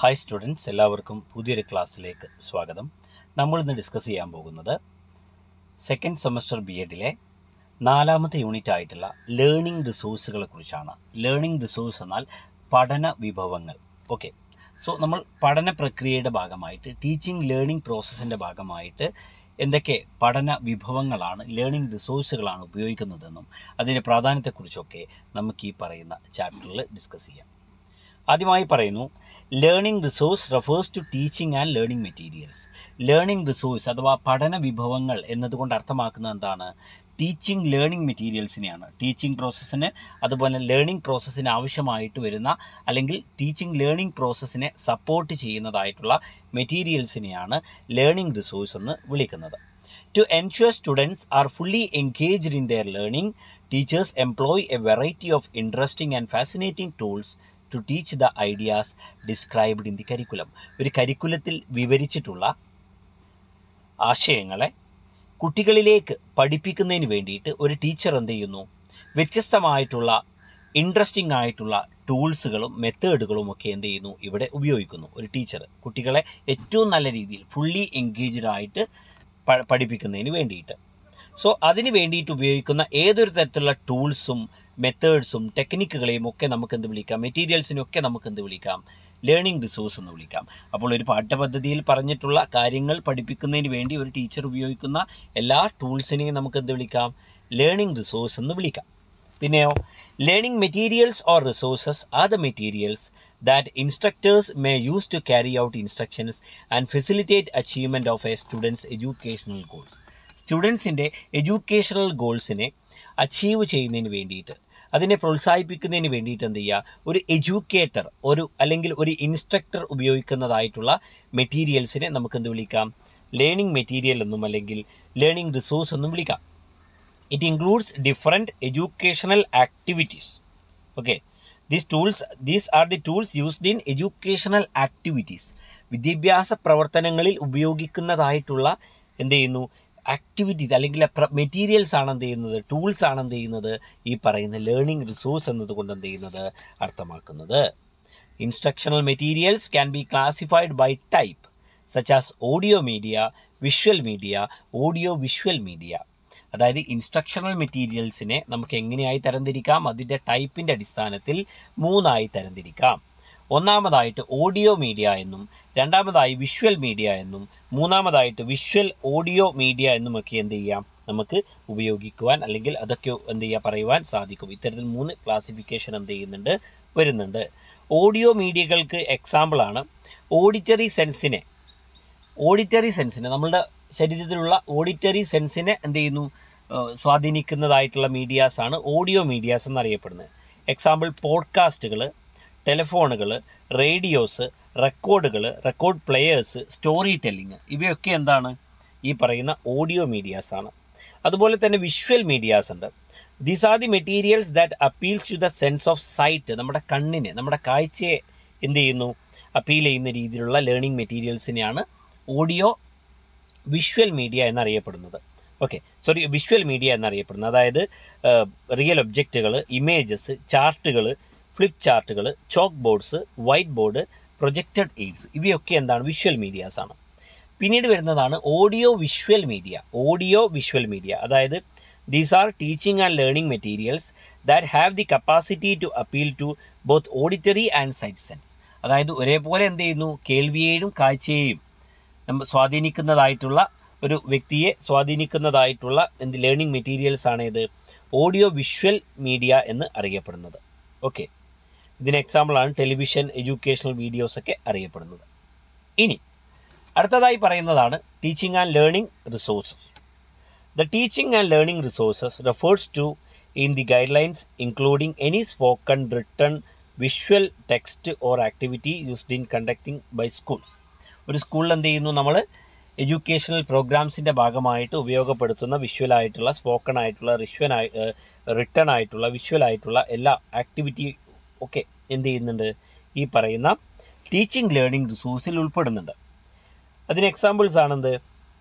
Hi students എല്ലാവർക്കും പുതിയൊരു ക്ലാസ്സിലേക്ക് സ്വാഗതം നമ്മൾ ഇന്ന് ഡിസ്കസ് ചെയ്യാൻ പോകുന്നത് സെക്കൻഡ് സെമസ്റ്റർ ബി എഡിലെ നാലാമത്തെ യൂണിറ്റ് ആയിട്ടുള്ള ലേണിംഗ് റിസോഴ്സുകളെ കുറിച്ചാണ് ലേണിംഗ് റിസോഴ്സ് എന്നാൽ പഠന വിഭവങ്ങൾ ഓക്കെ സോ നമ്മൾ പഠന പ്രക്രിയയുടെ ഭാഗമായിട്ട് ടീച്ചിങ് ലേണിംഗ് പ്രോസസ്സിൻ്റെ ഭാഗമായിട്ട് എന്തൊക്കെ പഠന വിഭവങ്ങളാണ് ലേണിംഗ് റിസോഴ്സുകളാണ് ഉപയോഗിക്കുന്നതെന്നും അതിൻ്റെ പ്രാധാന്യത്തെക്കുറിച്ചൊക്കെ നമുക്ക് ഈ പറയുന്ന ചാപ്റ്ററിൽ ഡിസ്കസ് ചെയ്യാം ആദ്യമായി പറയുന്നു learning resource refers to teaching and learning materials learning resource അഥവാ പഠന വിഭവങ്ങൾ എന്നതുകൊണ്ട് അർത്ഥമാക്കുന്നത് എന്താണ് ടീച്ചിങ് ലേണിംഗ് മെറ്റീരിയൽസിനെയാണ് ടീച്ചിങ് പ്രോസസ്സിന് അതുപോലെ ലേണിംഗ് പ്രോസസ്സിന് ആവശ്യമായിട്ട് വരുന്ന അല്ലെങ്കിൽ ടീച്ചിങ് ലേണിംഗ് പ്രോസസ്സിനെ സപ്പോർട്ട് ചെയ്യുന്നതായിട്ടുള്ള മെറ്റീരിയൽസിനെയാണ് ലേണിംഗ് റിസോഴ്സ് എന്ന് വിളിക്കുന്നത് to ensure students are fully engaged in their learning teachers employ a variety of interesting and fascinating tools to teach the ideas described in the curriculum ഒരു കരിക്കുലത്തിൽ വിവരിച്ചിട്ടുള്ള ആശയങ്ങളെ കുട്ടികളിലേക്ക് പഠിപ്പിക്കുന്നതിന് വേണ്ടിയിട്ട് ഒരു ടീച്ചർ എന്ത് ചെയ്യുന്നു വ്യത്യസ്തമായിട്ടുള്ള ഇൻട്രസ്റ്റിംഗ് ആയിട്ടുള്ള ടൂൾസുകളും മെത്തേഡുകളും ഒക്കെ എന്ത് ചെയ്യുന്നു ഇവിടെ ഉപയോഗിക്കുന്നു ഒരു ടീച്ചർ കുട്ടികളെ ഏറ്റവും നല്ല രീതിയിൽ ഫുള്ളി എൻഗേജ്ഡ് ആയിട്ട് പ- പഠിപ്പിക്കുന്നതിന് വേണ്ടിയിട്ട് സോ അതിന് വേണ്ടിയിട്ട് ഉപയോഗിക്കുന്ന ഏതൊരു തരത്തിലുള്ള ടൂൾസും മെത്തേഡ്സും ടെക്നിക്കുകളെയും ഒക്കെ നമുക്ക് എന്ത് വിളിക്കാം മെറ്റീരിയൽസിനൊക്കെ നമുക്ക് എന്ത് വിളിക്കാം ലേണിംഗ് റിസോഴ്സ് എന്ന് വിളിക്കാം അപ്പോൾ ഒരു പാഠ്യപദ്ധതിയിൽ പറഞ്ഞിട്ടുള്ള കാര്യങ്ങൾ പഠിപ്പിക്കുന്നതിന് വേണ്ടി ഒരു ടീച്ചർ ഉപയോഗിക്കുന്ന എല്ലാ ടൂൾസിനെയും നമുക്ക് എന്ത് വിളിക്കാം ലേണിംഗ് റിസോഴ്സ് എന്ന് വിളിക്കാം പിന്നെയോ learning materials or resources are the materials that instructors may use to carry out instructions and facilitate achievement of a students educational goals സ്റ്റുഡൻസിൻ്റെ എഡ്യൂക്കേഷണൽ ഗോൾസിനെ അച്ചീവ് ചെയ്യുന്നതിന് വേണ്ടിയിട്ട് അതിനെ പ്രോത്സാഹിപ്പിക്കുന്നതിന് വേണ്ടിയിട്ട് എന്ത് ചെയ്യുക ഒരു എഡ്യൂക്കേറ്റർ ഒരു അല്ലെങ്കിൽ ഒരു ഇൻസ്ട്രക്ടർ ഉപയോഗിക്കുന്നതായിട്ടുള്ള മെറ്റീരിയൽസിനെ നമുക്ക് എന്ത് വിളിക്കാം ലേണിംഗ് മെറ്റീരിയൽ എന്നും അല്ലെങ്കിൽ ലേണിംഗ് റിസോഴ്സ് എന്നും വിളിക്കാം it includes different educational activities okay these tools these are the tools used in educational activities വിദ്യാഭ്യാസ പ്രവർത്തനങ്ങളിൽ ഉപയോഗിക്കുന്നതായിട്ടുള്ള എന്ത് ചെയ്യുന്നു ആക്ടിവിറ്റീസ് അല്ലെങ്കിൽ മെറ്റീരിയൽസ് ആണ് എന്ത് ചെയ്യുന്നത് ടൂൾസ് ആണ് എന്ത് ചെയ്യുന്നത് ഈ പറയുന്ന ലേണിംഗ് റിസോഴ്സ് എന്നതുകൊണ്ട് എന്ത് ചെയ്യുന്നത് അർത്ഥമാക്കുന്നത് instructional materials can be classified by type such as audio media visual media audio visual media അതായത് ഇൻസ്ട്രക്ഷണൽ മെറ്റീരിയൽസിനെ നമുക്ക് എങ്ങനെയായി തരംതിരിക്കാം അതിൻ്റെ ടൈപ്പിൻ്റെ അടിസ്ഥാനത്തിൽ മൂന്നായി തരംതിരിക്കാം ഒന്നാമതായിട്ട് ഓഡിയോ മീഡിയ എന്നും രണ്ടാമതായി വിഷ്വൽ മീഡിയ എന്നും മൂന്നാമതായിട്ട് വിഷ്വൽ ഓഡിയോ മീഡിയ എന്നുമൊക്കെ എന്ത് ചെയ്യാം നമുക്ക് ഉപയോഗിക്കുവാൻ അല്ലെങ്കിൽ അതൊക്കെ എന്ത് ചെയ്യുക പറയുവാൻ സാധിക്കും ഇത്തരത്തിൽ മൂന്ന് ക്ലാസിഫിക്കേഷൻ എന്ത് ചെയ്യുന്നുണ്ട് വരുന്നുണ്ട് ഓഡിയോ മീഡിയകൾക്ക് എക്സാമ്പിളാണ് ഓഡിറ്ററി സെൻസിനെ ഓഡിറ്ററി സെൻസിനെ നമ്മളുടെ ശരീരത്തിലുള്ള ഓഡിറ്ററി സെൻസിനെ എന്ത് ചെയ്യുന്നു ഏഹ് സ്വാധീനിക്കുന്നതായിട്ടുള്ള മീഡിയാസ് ആണ് ഓഡിയോ മീഡിയാസ് എന്നറിയപ്പെടുന്നത് എക്സാമ്പിൾ പോഡ്കാസ്റ്റുകൾ ടെലിഫോണുകൾ റേഡിയോസ് റെക്കോർഡുകൾ റെക്കോർഡ് പ്ലെയേഴ്സ് സ്റ്റോറി ടെല്ലിങ് ഇവയൊക്കെ എന്താണ് ഈ പറയുന്ന ഓഡിയോ മീഡിയാസ് ആണ് അതുപോലെ തന്നെ വിഷ്വൽ മീഡിയാസ് ഉണ്ട് these are the materials that appeals to the sense of sight നമ്മുടെ കണ്ണിനെ നമ്മുടെ കാഴ്ചയെ എന്ത് ചെയ്യുന്നു അപ്പീൽ ചെയ്യുന്ന രീതിയിലുള്ള ലേണിംഗ് മെറ്റീരിയൽസിനെയാണ് ഓഡിയോ വിഷ്വൽ മീഡിയ എന്നറിയപ്പെടുന്നത് ഓക്കെ സോറി വിഷ്വൽ മീഡിയ എന്നറിയപ്പെടുന്നത് അതായത് റിയൽ ഒബ്ജക്റ്റുകൾ ഇമേജസ് ചാർട്ടുകൾ ഫ്ലിപ്പ് ചാർട്ടുകൾ chalk boards white board projected aids ഇവയൊക്കെ എന്താണ് വിഷ്വൽ മീഡിയാസ് ആണ് പിന്നീട് വരുന്നതാണ് audio visual media audio visual media അതായത് these are teaching and learning materials that have the capacity to appeal to both auditory and sight sense അതായത് ഒരേപോലെ എന്ത് ചെയ്യുന്നു കേൾവിയെയും കാഴ്ചയെയും നമ്മൾ സ്വാധീനിക്കുന്നതായിട്ടുള്ള ഒരു വ്യക്തിയെ സ്വാധീനിക്കുന്നതായിട്ടുള്ള എന്ത് ലേണിംഗ് മെറ്റീരിയൽസ് ആണ് ഇത് ഓഡിയോ വിഷ്വൽ മീഡിയ എന്ന് അറിയപ്പെടുന്നത് ഓക്കെ ഇതിന് എക്സാമ്പിളാണ് ടെലിവിഷൻ എഡ്യൂക്കേഷണൽ വീഡിയോസ് ഒക്കെ അറിയപ്പെടുന്നത് ഇനി അടുത്തതായി പറയുന്നതാണ് teaching and learning resources The teaching and learning resources refers to in the guidelines including any spoken, written, visual, text or activity used in conducting by schools. ഒരു സ്കൂളിൽ എന്ത് ചെയ്യുന്നു നമ്മൾ എഡ്യൂക്കേഷണൽ പ്രോഗ്രാംസിൻ്റെ ഭാഗമായിട്ട് ഉപയോഗപ്പെടുത്തുന്ന വിഷ്വൽ ആയിട്ടുള്ള സ്പോക്കൺ ആയിട്ടുള്ള റിഷ്വൽ ആയി റിട്ടേൺ ആയിട്ടുള്ള വിഷ്വൽ ആയിട്ടുള്ള എല്ലാ ആക്ടിവിറ്റി ഒക്കെ എന്ത് ചെയ്യുന്നുണ്ട് ഈ പറയുന്ന ടീച്ചിങ് ലേണിംഗ് റിസോഴ്സിൽ ഉൾപ്പെടുന്നുണ്ട് അതിന് എക്സാമ്പിൾസ് ആണെന്ത്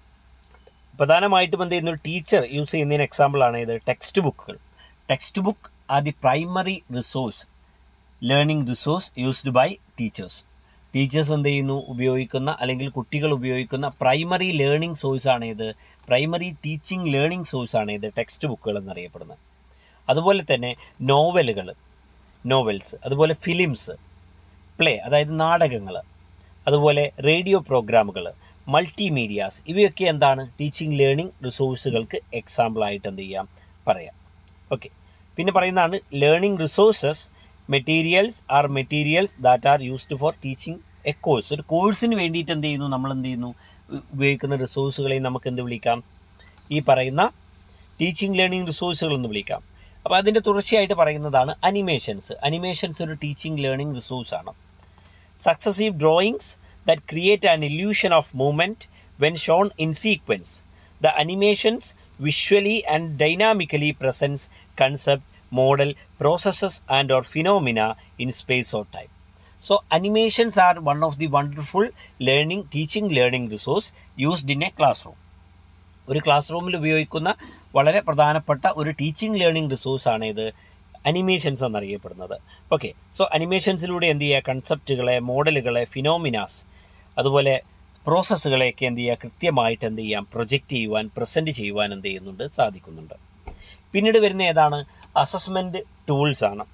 പ്രധാനമായിട്ടും എന്ത് ചെയ്യുന്ന ഒരു ടീച്ചർ യൂസ് ചെയ്യുന്നതിന് എക്സാമ്പിളാണ് ഇത് ടെക്സ്റ്റ് ബുക്കുകൾ text book are the primary resource learning resource used by teachers teachers എന്ത് ചെയ്യുന്നു ഉപയോഗിക്കുന്ന അല്ലെങ്കിൽ കുട്ടികൾ ഉപയോഗിക്കുന്ന പ്രൈമറി ലേണിംഗ് സോഴ്സ് ആണ് ഇത് പ്രൈമറി ടീച്ചിങ് ലേണിംഗ് സോഴ്സ് ആണ് ഇത് ടെക്സ്റ്റ് ബുക്കുകൾ എന്നറിയപ്പെടുന്നത് അതുപോലെ തന്നെ നോവലുകൾ നോവൽസ് അതുപോലെ ഫിലിംസ് പ്ലേ അതായത് നാടകങ്ങൾ അതുപോലെ റേഡിയോ പ്രോഗ്രാമുകൾ മൾട്ടിമീഡിയാസ് ഇവയൊക്കെ എന്താണ് ടീച്ചിങ് ലേണിംഗ് റിസോഴ്സുകൾക്ക് എക്സാമ്പിളായിട്ട് എന്ത് ചെയ്യാം പറയാം ഓക്കെ പിന്നെ പറയുന്നതാണ് learning resources materials are materials that are used for teaching a course ഒരു കോഴ്സിന് വേണ്ടിയിട്ട് എന്ത് ചെയ്യുന്നു നമ്മൾ എന്ത് ചെയ്യുന്നു ഉ- ഉപയോഗിക്കുന്ന റിസോഴ്സുകളെ നമുക്ക് എന്ത് വിളിക്കാം ഈ പറയുന്ന ടീച്ചിങ് ലേണിംഗ് റിസോഴ്സുകൾ എന്ന് വിളിക്കാം അപ്പോൾ അതിൻ്റെ തുടർച്ചയായിട്ട് പറയുന്നതാണ് അനിമേഷൻസ് അനിമേഷൻസ് ഒരു ടീച്ചിങ് ലേണിംഗ് റിസോഴ്സാണ് successive drawings that create an illusion of movement when shown in sequence. The animations visually and dynamically presents concept, model, processes and or phenomena in space or time. So animations are one of the wonderful learning teaching learning resource used in a classroom. ഒരു ക്ലാസ് റൂമിൽ ഉപയോഗിക്കുന്ന വളരെ പ്രധാനപ്പെട്ട ഒരു teaching learning റിസോഴ്സാണ് ഇത് animations എന്നറിയപ്പെടുന്നത് okay so അനിമേഷൻസിലൂടെ എന്ത് ചെയ്യുക കൺസെപ്റ്റുകളെ മോഡലുകളെ ഫിനോമിനാസ് അതുപോലെ പ്രോസസ്സുകളെയൊക്കെ എന്ത് ചെയ്യുക കൃത്യമായിട്ട് എന്ത് ചെയ്യാം പ്രൊജക്റ്റ് ചെയ്യുവാൻ പ്രസൻറ്റ് ചെയ്യുവാൻ എന്ത് ചെയ്യുന്നുണ്ട് സാധിക്കുന്നുണ്ട് പിന്നീട് വരുന്ന ഏതാണ് അസസ്മെൻറ്റ് ടൂൾസ് ആണ്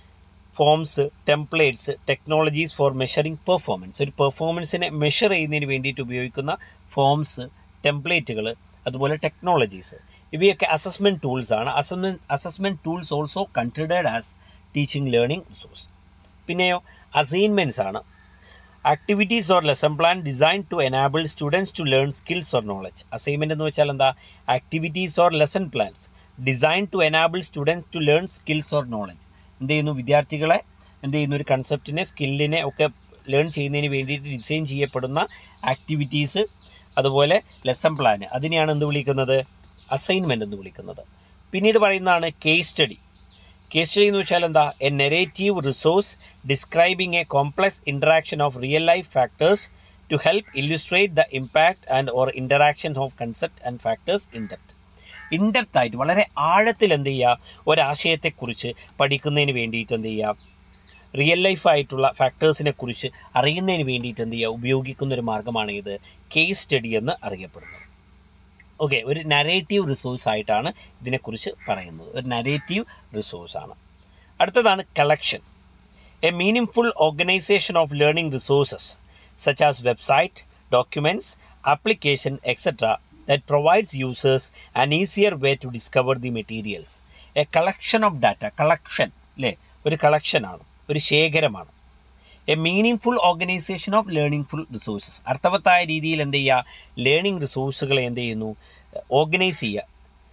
forms templates technologies for measuring performance ഒരു പെർഫോമൻസിനെ മെഷർ ചെയ്യുന്നതിന് വേണ്ടിയിട്ട് ഉപയോഗിക്കുന്ന ഫോംസ് ടെംപ്ലേറ്റുകൾ അതുപോലെ ടെക്നോളജീസ് ഇവയൊക്കെ അസസ്മെൻറ്റ് ടൂൾസ് ആണ് assessment assessment tools also considered as teaching learning resource പിന്നെയോ അസൈൻമെൻറ്റ്സ് ആണ് activities or lesson plan design to enable students to learn skills or knowledge assignment എന്ന് വെച്ചാൽ എന്താ activities or lesson plans design to enable students to learn skills or knowledge എന്ത് ചെയ്യുന്നു വിദ്യാർത്ഥികളെ എന്ത് ചെയ്യുന്നു ഒരു കൺസെപ്റ്റിനെ സ്കില്ലിനെ ഒക്കെ ലേൺ ചെയ്യുന്നതിന് വേണ്ടിയിട്ട് ഡിസൈൻ ചെയ്യപ്പെടുന്ന ആക്ടിവിറ്റീസ് അതുപോലെ ലെസൺ പ്ലാൻ അതിനെയാണ് എന്ത് വിളിക്കുന്നത് അസൈൻമെൻ്റ് എന്ന് വിളിക്കുന്നത് പിന്നീട് പറയുന്നതാണ് കേസ് സ്റ്റഡി കേസ് സ്റ്റഡി എന്ന് വെച്ചാൽ എന്താ a narrative resource describing a complex interaction of real life factors to help illustrate the impact and or interactions of concept and factors in depth in depth ആയിട്ട് വളരെ ആഴത്തിൽ എന്ത് ചെയ്യുക ഒരാശയത്തെക്കുറിച്ച് പഠിക്കുന്നതിന് വേണ്ടിയിട്ട് എന്ത് ചെയ്യുക റിയൽ ലൈഫ് ആയിട്ടുള്ള ഫാക്ടേഴ്സിനെ കുറിച്ച് അറിയുന്നതിന് വേണ്ടിയിട്ട് എന്ത് ചെയ്യുക ഉപയോഗിക്കുന്ന ഒരു മാർഗ്ഗമാണ് ഇത് കേസ് സ്റ്റഡി എന്ന് അറിയപ്പെടുന്നത് ഓക്കെ ഒരു നരേറ്റീവ് റിസോഴ്സ് ആയിട്ടാണ് ഇതിനെക്കുറിച്ച് പറയുന്നത് ഒരു നരേറ്റീവ് റിസോഴ്സ് ആണ് അടുത്തതാണ് collection a meaningful organization of learning resources such as website documents application etcetera that provides users an easier way to discover the materials. A collection of data collection അല്ലേ ഒരു കളക്ഷനാണ് ഒരു ശേഖരമാണ് a meaningful organization of learning full resources അർത്ഥവത്തായ രീതിയിൽ എന്ത് ചെയ്യുക learning റിസോഴ്സുകളെ എന്ത് ചെയ്യുന്നു ഓർഗനൈസ് ചെയ്യുക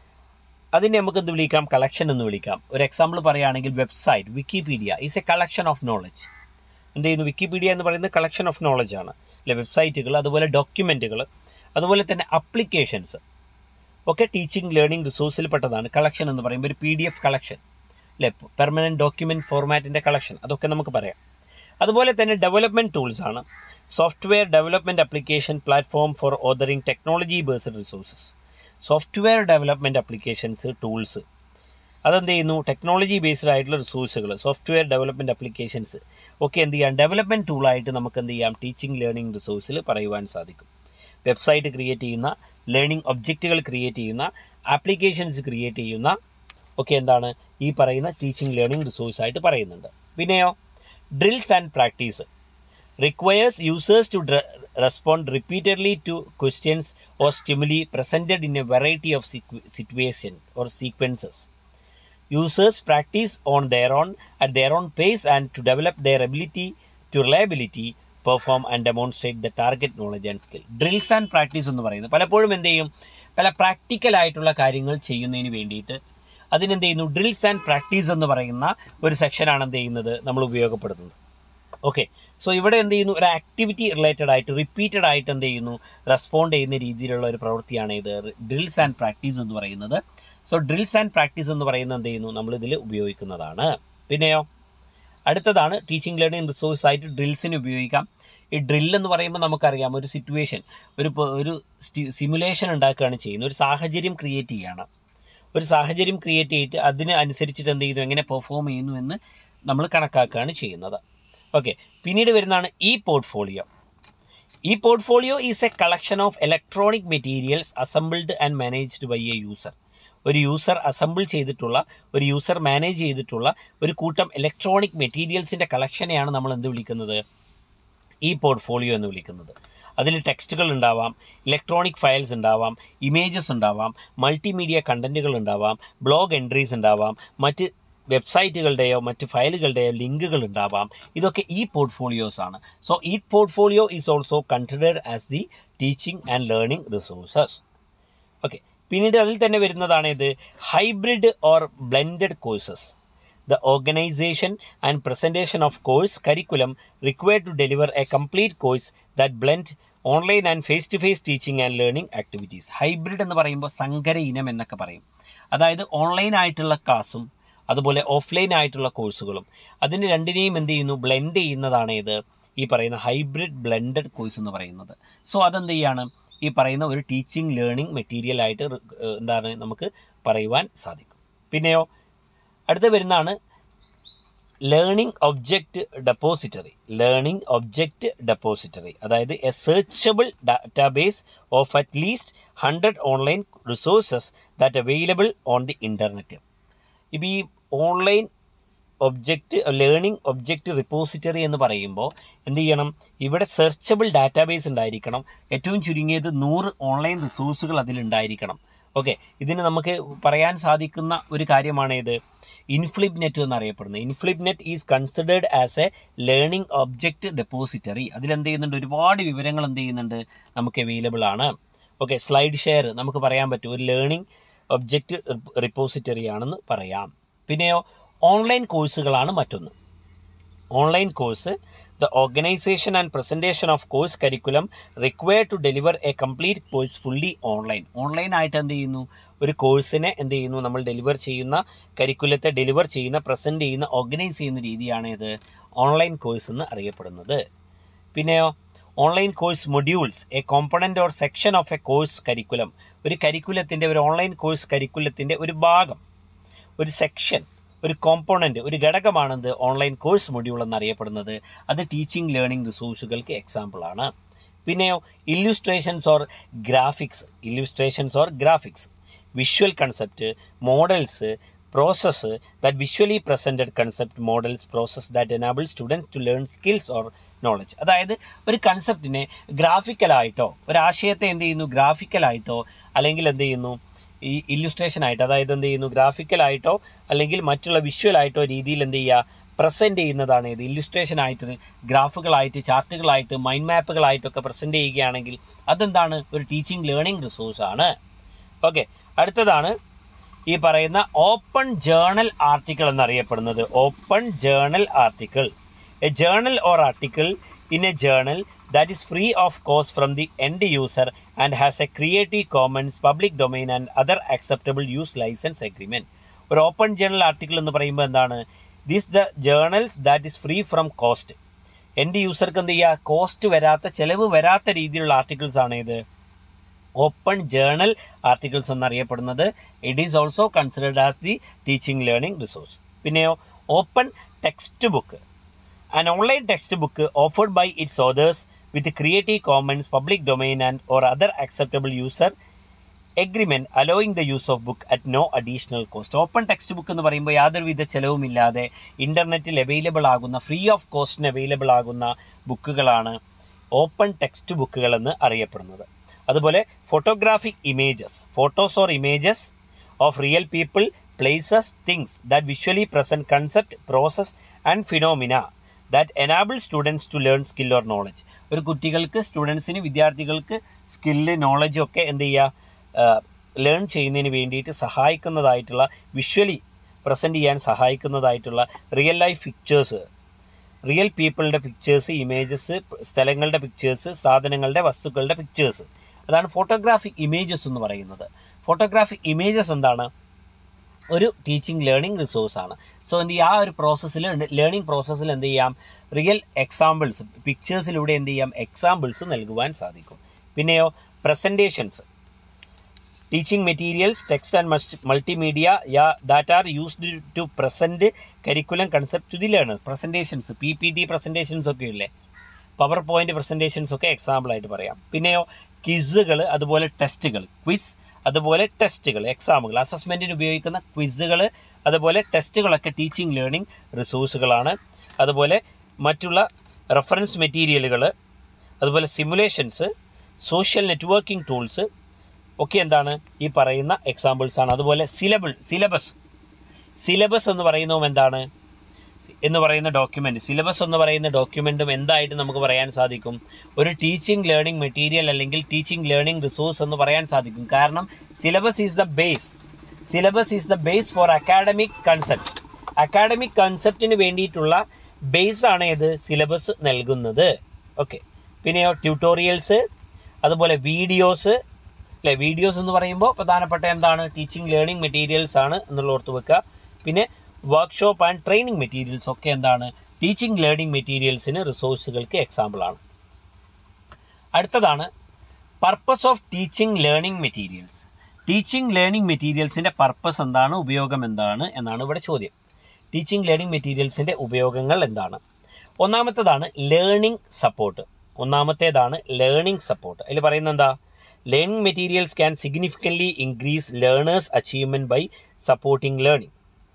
അതിനെ നമുക്ക് എന്ത് വിളിക്കാം കളക്ഷൻ എന്ന് വിളിക്കാം ഒരു എക്സാമ്പിൾ പറയുകയാണെങ്കിൽ website Wikipedia is a collection of knowledge എന്ത് ചെയ്യുന്നു വിക്കിപീഡിയ എന്ന് പറയുന്നത് കളക്ഷൻ ഓഫ് നോളജ് ആണ് അല്ലെ വെബ്സൈറ്റുകൾ അതുപോലെ ഡോക്യുമെൻറ്റുകൾ അതുപോലെ തന്നെ അപ്ലിക്കേഷൻസ് ഒക്കെ ടീച്ചിങ് ലേണിംഗ് റിസോഴ്സിൽ പെട്ടതാണ് കളക്ഷൻ എന്ന് പറയുമ്പോൾ ഒരു പി ഡി എഫ് കളക്ഷൻ അല്ലെ പെർമനൻറ്റ് ഡോക്യുമെൻറ്റ് ഫോർമാറ്റിൻ്റെ കളക്ഷൻ അതൊക്കെ നമുക്ക് പറയാം അതുപോലെ തന്നെ ഡെവലപ്മെൻറ്റ് ടൂൾസ് ആണ് software development application platform for authoring technology based resources software development applications tools അതെന്ത് ചെയ്യുന്നു ടെക്നോളജി ബേസ്ഡ് ആയിട്ടുള്ള റിസോഴ്സുകൾ സോഫ്റ്റ്വെയർ ഡെവലപ്മെൻറ്റ് അപ്ലിക്കേഷൻസ് ഒക്കെ എന്ത് ചെയ്യാം ഡെവലപ്മെൻറ്റ് ടൂളായിട്ട് നമുക്ക് എന്ത് ചെയ്യാം ടീച്ചിങ് ലേണിംഗ് റിസോഴ്സിൽ പറയുവാൻ സാധിക്കും വെബ്സൈറ്റ് ക്രിയേറ്റ് ചെയ്യുന്ന ലേണിംഗ് ഒബ്ജക്റ്റുകൾ ക്രിയേറ്റ് ചെയ്യുന്ന ആപ്ലിക്കേഷൻസ് ക്രിയേറ്റ് ചെയ്യുന്ന ഒക്കെ എന്താണ് ഈ പറയുന്ന ടീച്ചിങ് ലേണിംഗ് റിസോഴ്സ് ആയിട്ട് പറയുന്നുണ്ട് പിന്നെയോ drills and practice requires users to respond repeatedly to questions or stimuli presented in a variety of situation or sequences users practice on their own at their own pace and to develop their ability to reliability perform and demonstrate the target knowledge and skill drills and practice എന്ന് പറയുന്നത് പലപ്പോഴും എന്ത് ചെയ്യും പല practical ആയിട്ടുള്ള കാര്യങ്ങൾ ചെയ്യുന്നതിന് വേണ്ടിയിട്ട് അതിനെന്ത് ചെയ്യുന്നു ഡ്രിൽസ് ആൻഡ് പ്രാക്ടീസ് എന്ന് പറയുന്ന ഒരു സെക്ഷനാണ് എന്ത് ചെയ്യുന്നത് നമ്മൾ ഉപയോഗപ്പെടുത്തുന്നത് ഓക്കെ സോ ഇവിടെ എന്ത് ചെയ്യുന്നു ഒരു ആക്ടിവിറ്റി റിലേറ്റഡ് ആയിട്ട് റിപ്പീറ്റഡ് ആയിട്ട് എന്ത് ചെയ്യുന്നു റെസ്പോണ്ട് ചെയ്യുന്ന രീതിയിലുള്ള ഒരു പ്രവൃത്തിയാണ് ഇത് ഡ്രിൽസ് ആൻഡ് പ്രാക്ടീസ് എന്ന് പറയുന്നത് സോ ഡ്രിൽസ് ആൻഡ് പ്രാക്ടീസ് എന്ന് പറയുന്നത് എന്ത് ചെയ്യുന്നു നമ്മൾ ഇതിൽ ഉപയോഗിക്കുന്നതാണ് പിന്നെയോ അടുത്തതാണ് ടീച്ചിങ് ലേണിംഗ് റിസോഴ്സ് ആയിട്ട് ഡ്രിൽസിന് ഉപയോഗിക്കാം ഈ ഡ്രിൽ എന്ന് പറയുമ്പോൾ നമുക്കറിയാം ഒരു സിറ്റുവേഷൻ ഒരു പ- ഒരു സിമുലേഷൻ ഉണ്ടാക്കുകയാണ് ചെയ്യുന്നത് ഒരു സാഹചര്യം ക്രിയേറ്റ് ചെയ്യുകയാണ് ഒരു സാഹചര്യം ക്രിയേറ്റ് ചെയ്തിട്ട് അതിന് അനുസരിച്ചിട്ട് എന്ത് ചെയ്യുന്നു എങ്ങനെ പെർഫോം ചെയ്യുന്നു എന്ന് നമ്മൾ കണക്കാക്കുകയാണ് ചെയ്യുന്നത് ഓക്കെ പിന്നീട് വരുന്നതാണ് e portfolio e portfolio is a collection of electronic materials assembled and managed by a user ഒരു യൂസർ അസംബിൾ ചെയ്തിട്ടുള്ള ഒരു യൂസർ മാനേജ് ചെയ്തിട്ടുള്ള ഒരു കൂട്ടം ഇലക്ട്രോണിക് മെറ്റീരിയൽസിൻ്റെ കളക്ഷനെയാണ് നമ്മൾ എന്ത് വിളിക്കുന്നത് ഈ പോർട്ട്ഫോളിയോ എന്ന് വിളിക്കുന്നത് അതിൽ ടെക്സ്റ്റുകൾ ഉണ്ടാവാം ഇലക്ട്രോണിക് ഫയൽസ് ഉണ്ടാവാം ഇമേജസ് ഉണ്ടാവാം മൾട്ടിമീഡിയ കണ്ടന്റുകൾ ഉണ്ടാവാം ബ്ലോഗ് എൻട്രീസ് ഉണ്ടാവാം മറ്റ് വെബ്സൈറ്റുകളുടെയോ മറ്റ് ഫയലുകളുടെയോ ലിങ്കുകൾ ഉണ്ടാവാം ഇതൊക്കെ ഈ പോർട്ട്ഫോളിയോസ് ആണ് so e portfolio is also considered as the teaching and learning resources okay പിന്നീട് അതിൽ തന്നെ വരുന്നതാണ് ഇത് hybrid or blended courses the organization and presentation of course curriculum required to deliver a complete course that blend online and face to face teaching and learning activities hybrid എന്ന് പറയുമ്പോൾ സങ്കര ഇനം എന്നൊക്കെ പറയും അതായത് ഓൺലൈൻ ആയിട്ടുള്ള ക്ലാസ്സും അതുപോലെ ഓഫ്ലൈൻ ആയിട്ടുള്ള കോഴ്സുകളും അതിന് രണ്ടിനെയും എന്ത് ചെയ്യുന്നു ബ്ലെൻഡ് ചെയ്യുന്നതാണ് ഇത് ഈ പറയുന്ന ഹൈബ്രിഡ് ബ്ലെൻഡഡ് കോഴ്സ് എന്ന് പറയുന്നത് സോ അതെന്ത് ചെയ്യാണ് ഈ പറയുന്ന ഒരു ടീച്ചിങ് ലേണിംഗ് മെറ്റീരിയൽ ആയിട്ട് എന്താണ് നമുക്ക് പറയുവാൻ സാധിക്കും പിന്നെയോ അടുത്ത വരുന്നതാണ് learning object depository learning object depository അതായത് a searchable database of at least hundred online resources that available on the internet ഇപ്പോൾ ഈ online object learning object repository എന്ന് പറയുമ്പോൾ എന്ത് ചെയ്യണം ഇവിടെ സെർച്ചബിൾ ഡാറ്റാബേസ് ഉണ്ടായിരിക്കണം ഏറ്റവും ചുരുങ്ങിയത് നൂറ് ഓൺലൈൻ റിസോഴ്സുകൾ അതിലുണ്ടായിരിക്കണം ഓക്കെ ഇതിന് നമുക്ക് പറയാൻ സാധിക്കുന്ന ഒരു കാര്യമാണ് ഇത് ഇൻഫ്ലിപ് നെറ്റ് എന്നറിയപ്പെടുന്നത് INFLIBNET is considered as a learning object depository അതിലെന്ത് ചെയ്യുന്നുണ്ട് ഒരുപാട് വിവരങ്ങൾ എന്ത് ചെയ്യുന്നുണ്ട് നമുക്ക് അവൈലബിൾ ആണ് ഓക്കെ സ്ലൈഡ് ഷെയർ നമുക്ക് പറയാൻ പറ്റും ഒരു ലേണിംഗ് ഒബ്ജക്റ്റ് റിപ്പോസിറ്ററി ആണെന്ന് പറയാം പിന്നെയോ ഓൺലൈൻ കോഴ്സുകളാണ് മറ്റൊന്ന് online course the organization and presentation of course curriculum required to deliver a complete course fully online online ആയിട്ട് എന്ത് ചെയ്യുന്നു ഒരു കോഴ്സിനെ എന്ത് ചെയ്യുന്നു നമ്മൾ ഡെലിവർ ചെയ്യുന്ന കരിക്കുലത്തെ ഡെലിവർ ചെയ്യുന്ന പ്രസൻറ്റ് ചെയ്യുന്ന ഓർഗനൈസ് ചെയ്യുന്ന രീതിയാണ് ഇത് ഓൺലൈൻ കോഴ്സ് എന്ന് അറിയപ്പെടുന്നത് പിന്നെയോ online course modules a component or section of a course curriculum ഒരു കരിക്കുലത്തിൻ്റെ ഒരു ഓൺലൈൻ കോഴ്സ് കരിക്കുലത്തിൻ്റെ ഒരു ഭാഗം ഒരു സെക്ഷൻ ഒരു കോമ്പോണൻ്റ് ഒരു ഘടകമാണെന്ത് ഓൺലൈൻ കോഴ്സ് മൊഡ്യൂൾ എന്നറിയപ്പെടുന്നത് അത് ടീച്ചിങ് ലേണിംഗ് റിസോഴ്സുകൾക്ക് എക്സാമ്പിളാണ് പിന്നെയോ illustrations or graphics illustrations or graphics visual concept models process that visually presented concept models process that enable students to learn skills or knowledge അതായത് ഒരു കൺസെപ്റ്റിനെ ഗ്രാഫിക്കലായിട്ടോ ഒരു ആശയത്തെ എന്ത് ചെയ്യുന്നു ഗ്രാഫിക്കലായിട്ടോ അല്ലെങ്കിൽ എന്ത് ചെയ്യുന്നു ഈ ഇല്ലുസ്ട്രേഷൻ ആയിട്ട് അതായത് എന്ത് ചെയ്യുന്നു ഗ്രാഫിക്കലായിട്ടോ അല്ലെങ്കിൽ മറ്റുള്ള വിഷ്വലായിട്ടോ രീതിയിൽ എന്ത് ചെയ്യുക പ്രസൻറ്റ് ചെയ്യുന്നതാണ് ഇത് ഇല്ലുസ്ട്രേഷൻ ആയിട്ട് ഗ്രാഫുകളായിട്ട് ചാർട്ടുകളായിട്ട് മൈൻഡ് മാപ്പുകളായിട്ടൊക്കെ പ്രസൻറ്റ് ചെയ്യുകയാണെങ്കിൽ അതെന്താണ് ഒരു ടീച്ചിങ് ലേണിംഗ് റിസോഴ്സ് ആണ് ഓക്കെ അടുത്തതാണ് ഈ പറയുന്ന ഓപ്പൺ ജേണൽ ആർട്ടിക്കിൾ എന്നറിയപ്പെടുന്നത് open journal article a journal or article in a journal that is free of cost from the end user and has a Creative Commons public domain and other acceptable use license agreement. ഒരു open journal article എന്ന് പറയുമ്പോൾ എന്താണ് this the journals that is free from cost എൻ്റെ യൂസർക്ക് എന്ത് ചെയ്യുക cost വരാത്ത ചിലവ് വരാത്ത രീതിയിലുള്ള ആർട്ടിക്കിൾസ് ആണ് ഇത് ഓപ്പൺ ജേണൽ ആർട്ടിക്കിൾസ് എന്നറിയപ്പെടുന്നത് it is also considered as the teaching learning resource പിന്നെയോ open text book an online textbook offered by its authors with Creative Commons public domain and or other acceptable user agreement allowing the use of book at no additional cost open text book എന്ന് പറയുമ്പോൾ യാതൊരുവിധ ചെലവുമില്ലാതെ ഇൻ്റർനെറ്റിൽ available ആകുന്ന free of കോസ്റ്റിന് available ആകുന്ന ബുക്കുകളാണ് open text ബുക്കുകൾ എന്ന് അറിയപ്പെടുന്നത് അതുപോലെ photographic images photos or images of real people places things that visually present concept process and phenomena that enable students to learn skill or knowledge ഒരു കുട്ടികൾക്ക് സ്റ്റുഡൻസിന് വിദ്യാർത്ഥികൾക്ക് സ്കില്ല് നോളജ് ഒക്കെ എന്ത് ചെയ്യുക ലേൺ ചെയ്യുന്നതിന് വേണ്ടിയിട്ട് സഹായിക്കുന്നതായിട്ടുള്ള വിഷ്വലി പ്രസൻറ്റ് ചെയ്യാൻ സഹായിക്കുന്നതായിട്ടുള്ള റിയൽ ലൈഫ് പിക്ചേഴ്സ് റിയൽ പീപ്പിളിൻ്റെ പിക്ചേഴ്സ് ഇമേജസ് സ്ഥലങ്ങളുടെ പിക്ചേഴ്സ് സാധനങ്ങളുടെ വസ്തുക്കളുടെ പിക്ചേഴ്സ് അതാണ് ഫോട്ടോഗ്രാഫിക് ഇമേജസ് എന്ന് പറയുന്നത് ഫോട്ടോഗ്രാഫിക് ഇമേജസ് എന്താണ് ഒരു ടീച്ചിങ് ലേണിംഗ് റിസോഴ്സ് ആണ് സോ എന്ത് ചെയ്യുക ആ ഒരു പ്രോസസ്സിൽ ലേണിംഗ് പ്രോസസ്സിൽ എന്ത് ചെയ്യാം റിയൽ എക്സാമ്പിൾസ് പിക്ചേഴ്സിലൂടെ എന്ത് ചെയ്യാം എക്സാമ്പിൾസ് നൽകുവാൻ സാധിക്കും പിന്നെയോ presentations teaching materials text and multimedia yeah that are used to present curriculum concept to the learner presentations P P T presentations ഒക്കെ ഇല്ലേ പവർ പോയിന്റ് പ്രസൻറ്റേഷൻസ് ഒക്കെ എക്സാമ്പിൾ ആയിട്ട് പറയാം പിന്നെയോ ക്വിസുകൾ അതുപോലെ ടെസ്റ്റുകൾ ക്വിസ് അതുപോലെ ടെസ്റ്റുകൾ എക്സാമുകൾ അസസ്മെൻറ്റിന് ഉപയോഗിക്കുന്ന ക്വിസുകൾ അതുപോലെ ടെസ്റ്റുകളൊക്കെ ടീച്ചിങ് ലേണിംഗ് റിസോഴ്സുകളാണ് അതുപോലെ മറ്റുള്ള റെഫറൻസ് മെറ്റീരിയലുകൾ അതുപോലെ സിമുലേഷൻസ് സോഷ്യൽ നെറ്റ്വർക്കിംഗ് ടൂൾസ് ഒക്കെ എന്താണ് ഈ പറയുന്ന എക്സാമ്പിൾസ് ആണ് അതുപോലെ സിലബിൾ സിലബസ് സിലബസ് എന്ന് പറയുന്നതും എന്താണ് എന്ന് പറയുന്ന ഡോക്യുമെന്റ് സിലബസ് എന്ന് പറയുന്ന ഡോക്യുമെന്റും എന്തായിട്ട് നമുക്ക് പറയാൻ സാധിക്കും ഒരു ടീച്ചിങ് ലേണിംഗ് മെറ്റീരിയൽ അല്ലെങ്കിൽ ടീച്ചിങ് ലേണിംഗ് റിസോഴ്സ് എന്ന് പറയാൻ സാധിക്കും കാരണം syllabus is the base syllabus is the base for academic concept academic കൺസെപ്റ്റിന് വേണ്ടിയിട്ടുള്ള ബേസ് ആണ് ഇത് സിലബസ് നൽകുന്നത് ഓക്കെ പിന്നെയോ ട്യൂട്ടോറിയൽസ് അതുപോലെ വീഡിയോസ് അല്ലെ വീഡിയോസ് എന്ന് പറയുമ്പോൾ പ്രധാനപ്പെട്ട എന്താണ് ടീച്ചിങ് ലേണിംഗ് മെറ്റീരിയൽസ് ആണ് എന്നുള്ള ഓർത്ത് വെക്കുക പിന്നെ വർക്ക്ഷോപ്പ് ആൻഡ് ട്രെയിനിങ് മെറ്റീരിയൽസ് ഒക്കെ എന്താണ് ടീച്ചിങ് ലേണിംഗ് മെറ്റീരിയൽസിന് റിസോഴ്സുകൾക്ക് എക്സാമ്പിൾ ആണ് അടുത്തതാണ് purpose of teaching learning materials teaching learning മെറ്റീരിയൽസിൻ്റെ പർപ്പസ് എന്താണ് ഉപയോഗം എന്താണ് എന്നാണ് ഇവിടെ ചോദ്യം ടീച്ചിങ് ലേണിംഗ് മെറ്റീരിയൽസിൻ്റെ ഉപയോഗങ്ങൾ എന്താണ് ഒന്നാമത്തേതാണ് ലേണിംഗ് സപ്പോർട്ട് ഒന്നാമത്തേതാണ് ലേണിംഗ് സപ്പോർട്ട് അതിൽ പറയുന്നത് എന്താ learning materials can significantly increase learners achievement by supporting learning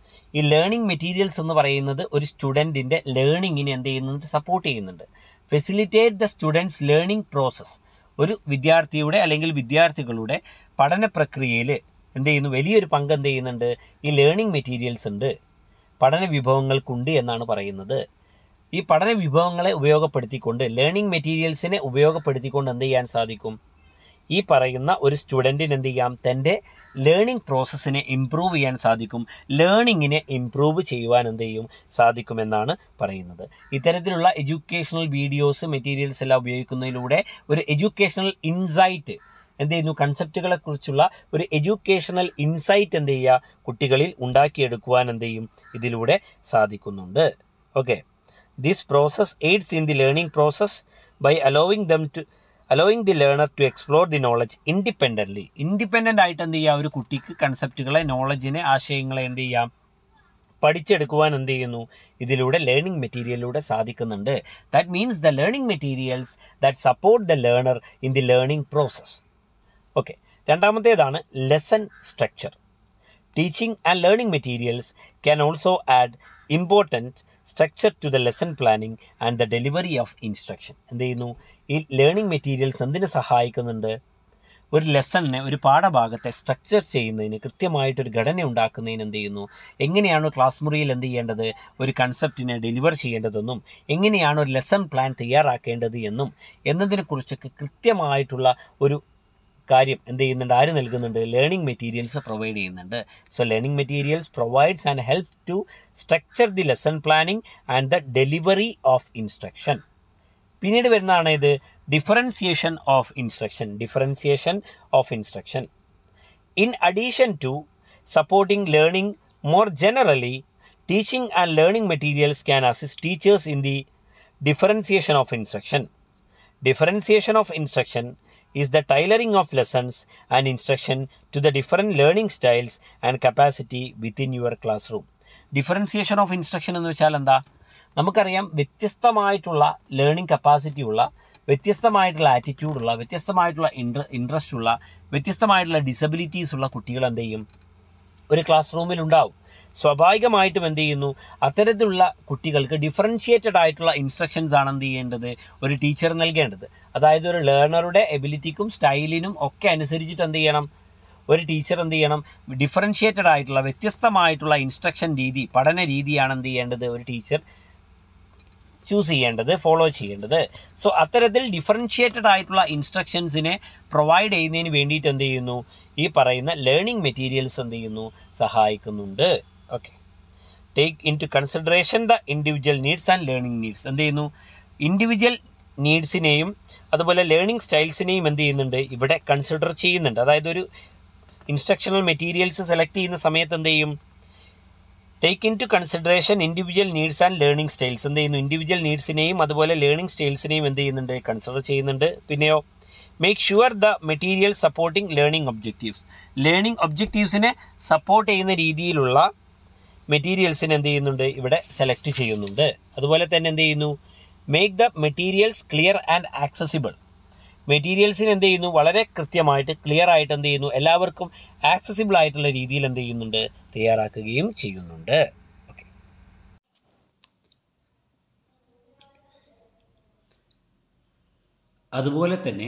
ഈ ലേണിംഗ് മെറ്റീരിയൽസ് എന്ന് പറയുന്നത് ഒരു സ്റ്റുഡൻറ്റിൻ്റെ ലേണിങ്ങിനെ എന്ത് ചെയ്യുന്നുണ്ട് സപ്പോർട്ട് ചെയ്യുന്നുണ്ട് facilitate the students learning process ഒരു വിദ്യാർത്ഥിയുടെ അല്ലെങ്കിൽ വിദ്യാർത്ഥികളുടെ പഠന പ്രക്രിയയിൽ എന്ത് ചെയ്യുന്നു വലിയൊരു പങ്ക് എന്ത് ചെയ്യുന്നുണ്ട് ഈ ലേണിംഗ് മെറ്റീരിയൽസ് ഉണ്ട് പഠന വിഭവങ്ങൾക്കുണ്ട് എന്നാണ് പറയുന്നത് ഈ പഠന വിഭവങ്ങളെ ഉപയോഗപ്പെടുത്തിക്കൊണ്ട് ലേണിംഗ് മെറ്റീരിയൽസിനെ ഉപയോഗപ്പെടുത്തിക്കൊണ്ട് എന്ത് ചെയ്യാൻ സാധിക്കും ഈ പറയുന്ന ഒരു സ്റ്റുഡൻറ്റിന് എന്ത് ചെയ്യാം തൻ്റെ ലേണിംഗ് പ്രോസസ്സിനെ ഇമ്പ്രൂവ് ചെയ്യാൻ സാധിക്കും ലേണിങ്ങിനെ ഇമ്പ്രൂവ് ചെയ്യുവാൻ എന്ത് ചെയ്യും സാധിക്കുമെന്നാണ് പറയുന്നത് ഇത്തരത്തിലുള്ള എഡ്യൂക്കേഷണൽ വീഡിയോസ് മെറ്റീരിയൽസ് എല്ലാം ഉപയോഗിക്കുന്നതിലൂടെ ഒരു എഡ്യൂക്കേഷണൽ ഇൻസൈറ്റ് എന്ത് ചെയ്യുന്നു കൺസെപ്റ്റുകളെ കുറിച്ചുള്ള ഒരു എഡ്യൂക്കേഷണൽ ഇൻസൈറ്റ് എന്ത് ചെയ്യുക കുട്ടികളിൽ ഉണ്ടാക്കിയെടുക്കുവാൻ എന്ത് ചെയ്യും ഇതിലൂടെ സാധിക്കുന്നുണ്ട് okay this process aids in the learning process by allowing them to allowing the learner to explore the knowledge independently independent ആയിട്ട് എന്ത് ചെയ്യുക ഒരു കുട്ടിക്ക് കൺസെപ്റ്റുകളെ നോളജിനെ ആശയങ്ങളെ എന്ത് ചെയ്യാം പഠിച്ചെടുക്കുവാൻ എന്ത് ചെയ്യുന്നു ഇതിലൂടെ ലേണിംഗ് മെറ്റീരിയലിലൂടെ സാധിക്കുന്നുണ്ട് that means the learning materials that support the learner in the learning process okay രണ്ടാമത്തേതാണ് lesson structure teaching and learning materials can also add important structure to the lesson planning and the delivery of instruction എന്ത് ചെയ്യുന്നു ഈ learning materials എന്തിനു സഹായിക്കുന്നുണ്ട് ഒരു ലെസണിനെ ഒരു പാഠഭാഗത്തെ structure ചെയ്യുന്നതിന് കൃത്യമായിട്ടൊരു ഘടന ഉണ്ടാക്കുന്നതിന് എന്ത് ചെയ്യുന്നു എങ്ങനെയാണ് ക്ലാസ് മുറിയിൽ എന്ത് ചെയ്യേണ്ടത് ഒരു കൺസെപ്റ്റിനെ ഡെലിവർ ചെയ്യേണ്ടതെന്നും എങ്ങനെയാണ് ഒരു ലെസൺ പ്ലാൻ തയ്യാറാക്കേണ്ടത് എന്നും എന്നതിനെക്കുറിച്ചൊക്കെ കൃത്യമായിട്ടുള്ള ഒരു കാര്യം എന്ത് ചെയ്യുന്നുണ്ട് ആര് നൽകുന്നുണ്ട് ലേണിംഗ് മെറ്റീരിയൽസ് പ്രൊവൈഡ് ചെയ്യുന്നുണ്ട് so learning materials provides and help to structure the lesson planning and the delivery of instruction പിന്നീട് വരുന്നതാണ് ഇത് differentiation of instruction differentiation of instruction in addition to supporting learning more generally teaching and learning materials can assist teachers in the differentiation of instruction differentiation of instruction is the tailoring of lessons and instruction to the different learning styles and capacity within your classroom. Differentiation of instruction എന്ന് വെച്ചാൽ എന്താ നമുക്കറിയാം വ്യത്യസ്തമായിട്ടുള്ള learning capacity ഉള്ള വ്യത്യസ്തമായിട്ടുള്ള attitude ഉള്ള വ്യത്യസ്തമായിട്ടുള്ള Intra interest ഉള്ള വ്യത്യസ്തമായിട്ടുള്ള ഡിസബിലിറ്റീസ് ഉള്ള കുട്ടികൾ എന്ത് ചെയ്യും ഒരു ക്ലാസ് റൂമിൽ ഉണ്ടാവും സ്വാഭാവികമായിട്ടും എന്ത് ചെയ്യുന്നു അത്തരത്തിലുള്ള കുട്ടികൾക്ക് ഡിഫറൻഷിയേറ്റഡ് ആയിട്ടുള്ള ഇൻസ്ട്രക്ഷൻസ് ആണ് എന്ത് ചെയ്യേണ്ടത് ഒരു ടീച്ചർ നൽകേണ്ടത് അതായത് ഒരു ലേണറുടെ എബിലിറ്റിക്കും സ്റ്റൈലിനും ഒക്കെ അനുസരിച്ചിട്ട് എന്ത് ചെയ്യണം ഒരു ടീച്ചർ എന്ത് ചെയ്യണം ഡിഫറൻഷിയേറ്റഡ് ആയിട്ടുള്ള വ്യത്യസ്തമായിട്ടുള്ള ഇൻസ്ട്രക്ഷൻ രീതി പഠന രീതിയാണ് എന്ത് ചെയ്യേണ്ടത് ഒരു ടീച്ചർ ചൂസ് ചെയ്യേണ്ടത് ഫോളോ ചെയ്യേണ്ടത് സോ അത്തരത്തിൽ ഡിഫറൻഷിയേറ്റഡ് ആയിട്ടുള്ള ഇൻസ്ട്രക്ഷൻസിനെ പ്രൊവൈഡ് ചെയ്യുന്നതിന് വേണ്ടിയിട്ട് എന്ത് ചെയ്യുന്നു ഈ പറയുന്ന ലേണിംഗ് മെറ്റീരിയൽസ് എന്ത് ചെയ്യുന്നു സഹായിക്കുന്നുണ്ട് okay take into consideration the individual needs and learning needs എന്ത് ചെയ്യുന്നു ഇൻഡിവിജ്വൽ നീഡ്സിനെയും അതുപോലെ ലേണിംഗ് സ്റ്റൈൽസിനെയും എന്ത് ചെയ്യുന്നുണ്ട് ഇവിടെ കൺസിഡർ ചെയ്യുന്നുണ്ട് അതായത് ഒരു ഇൻസ്ട്രക്ഷണൽ മെറ്റീരിയൽസ് സെലക്ട് ചെയ്യുന്ന സമയത്ത് എന്ത് ചെയ്യും take into consideration individual needs and learning styles എന്ത് ചെയ്യുന്നു ഇൻഡിവിജ്വൽ നീഡ്സിനെയും അതുപോലെ ലേണിംഗ് സ്റ്റൈൽസിനെയും എന്ത് ചെയ്യുന്നുണ്ട് കൺസിഡർ ചെയ്യുന്നുണ്ട് പിന്നെയോ make sure the material supporting learning objectives learning ഒബ്ജക്റ്റീവ്സിനെ സപ്പോർട്ട് ചെയ്യുന്ന രീതിയിലുള്ള മെറ്റീരിയൽസിന് എന്ത് ചെയ്യുന്നുണ്ട് ഇവിടെ സെലക്ട് ചെയ്യുന്നുണ്ട് അതുപോലെ തന്നെ എന്ത് ചെയ്യുന്നു make the materials clear and accessible മെറ്റീരിയൽസിന് എന്ത് ചെയ്യുന്നു വളരെ കൃത്യമായിട്ട് ക്ലിയർ ആയിട്ട് എന്ത് ചെയ്യുന്നു എല്ലാവർക്കും ആക്സസിബിൾ ആയിട്ടുള്ള രീതിയിൽ എന്ത് ചെയ്യുന്നുണ്ട് തയ്യാറാക്കുകയും ചെയ്യുന്നുണ്ട് ഓക്കെ അതുപോലെ തന്നെ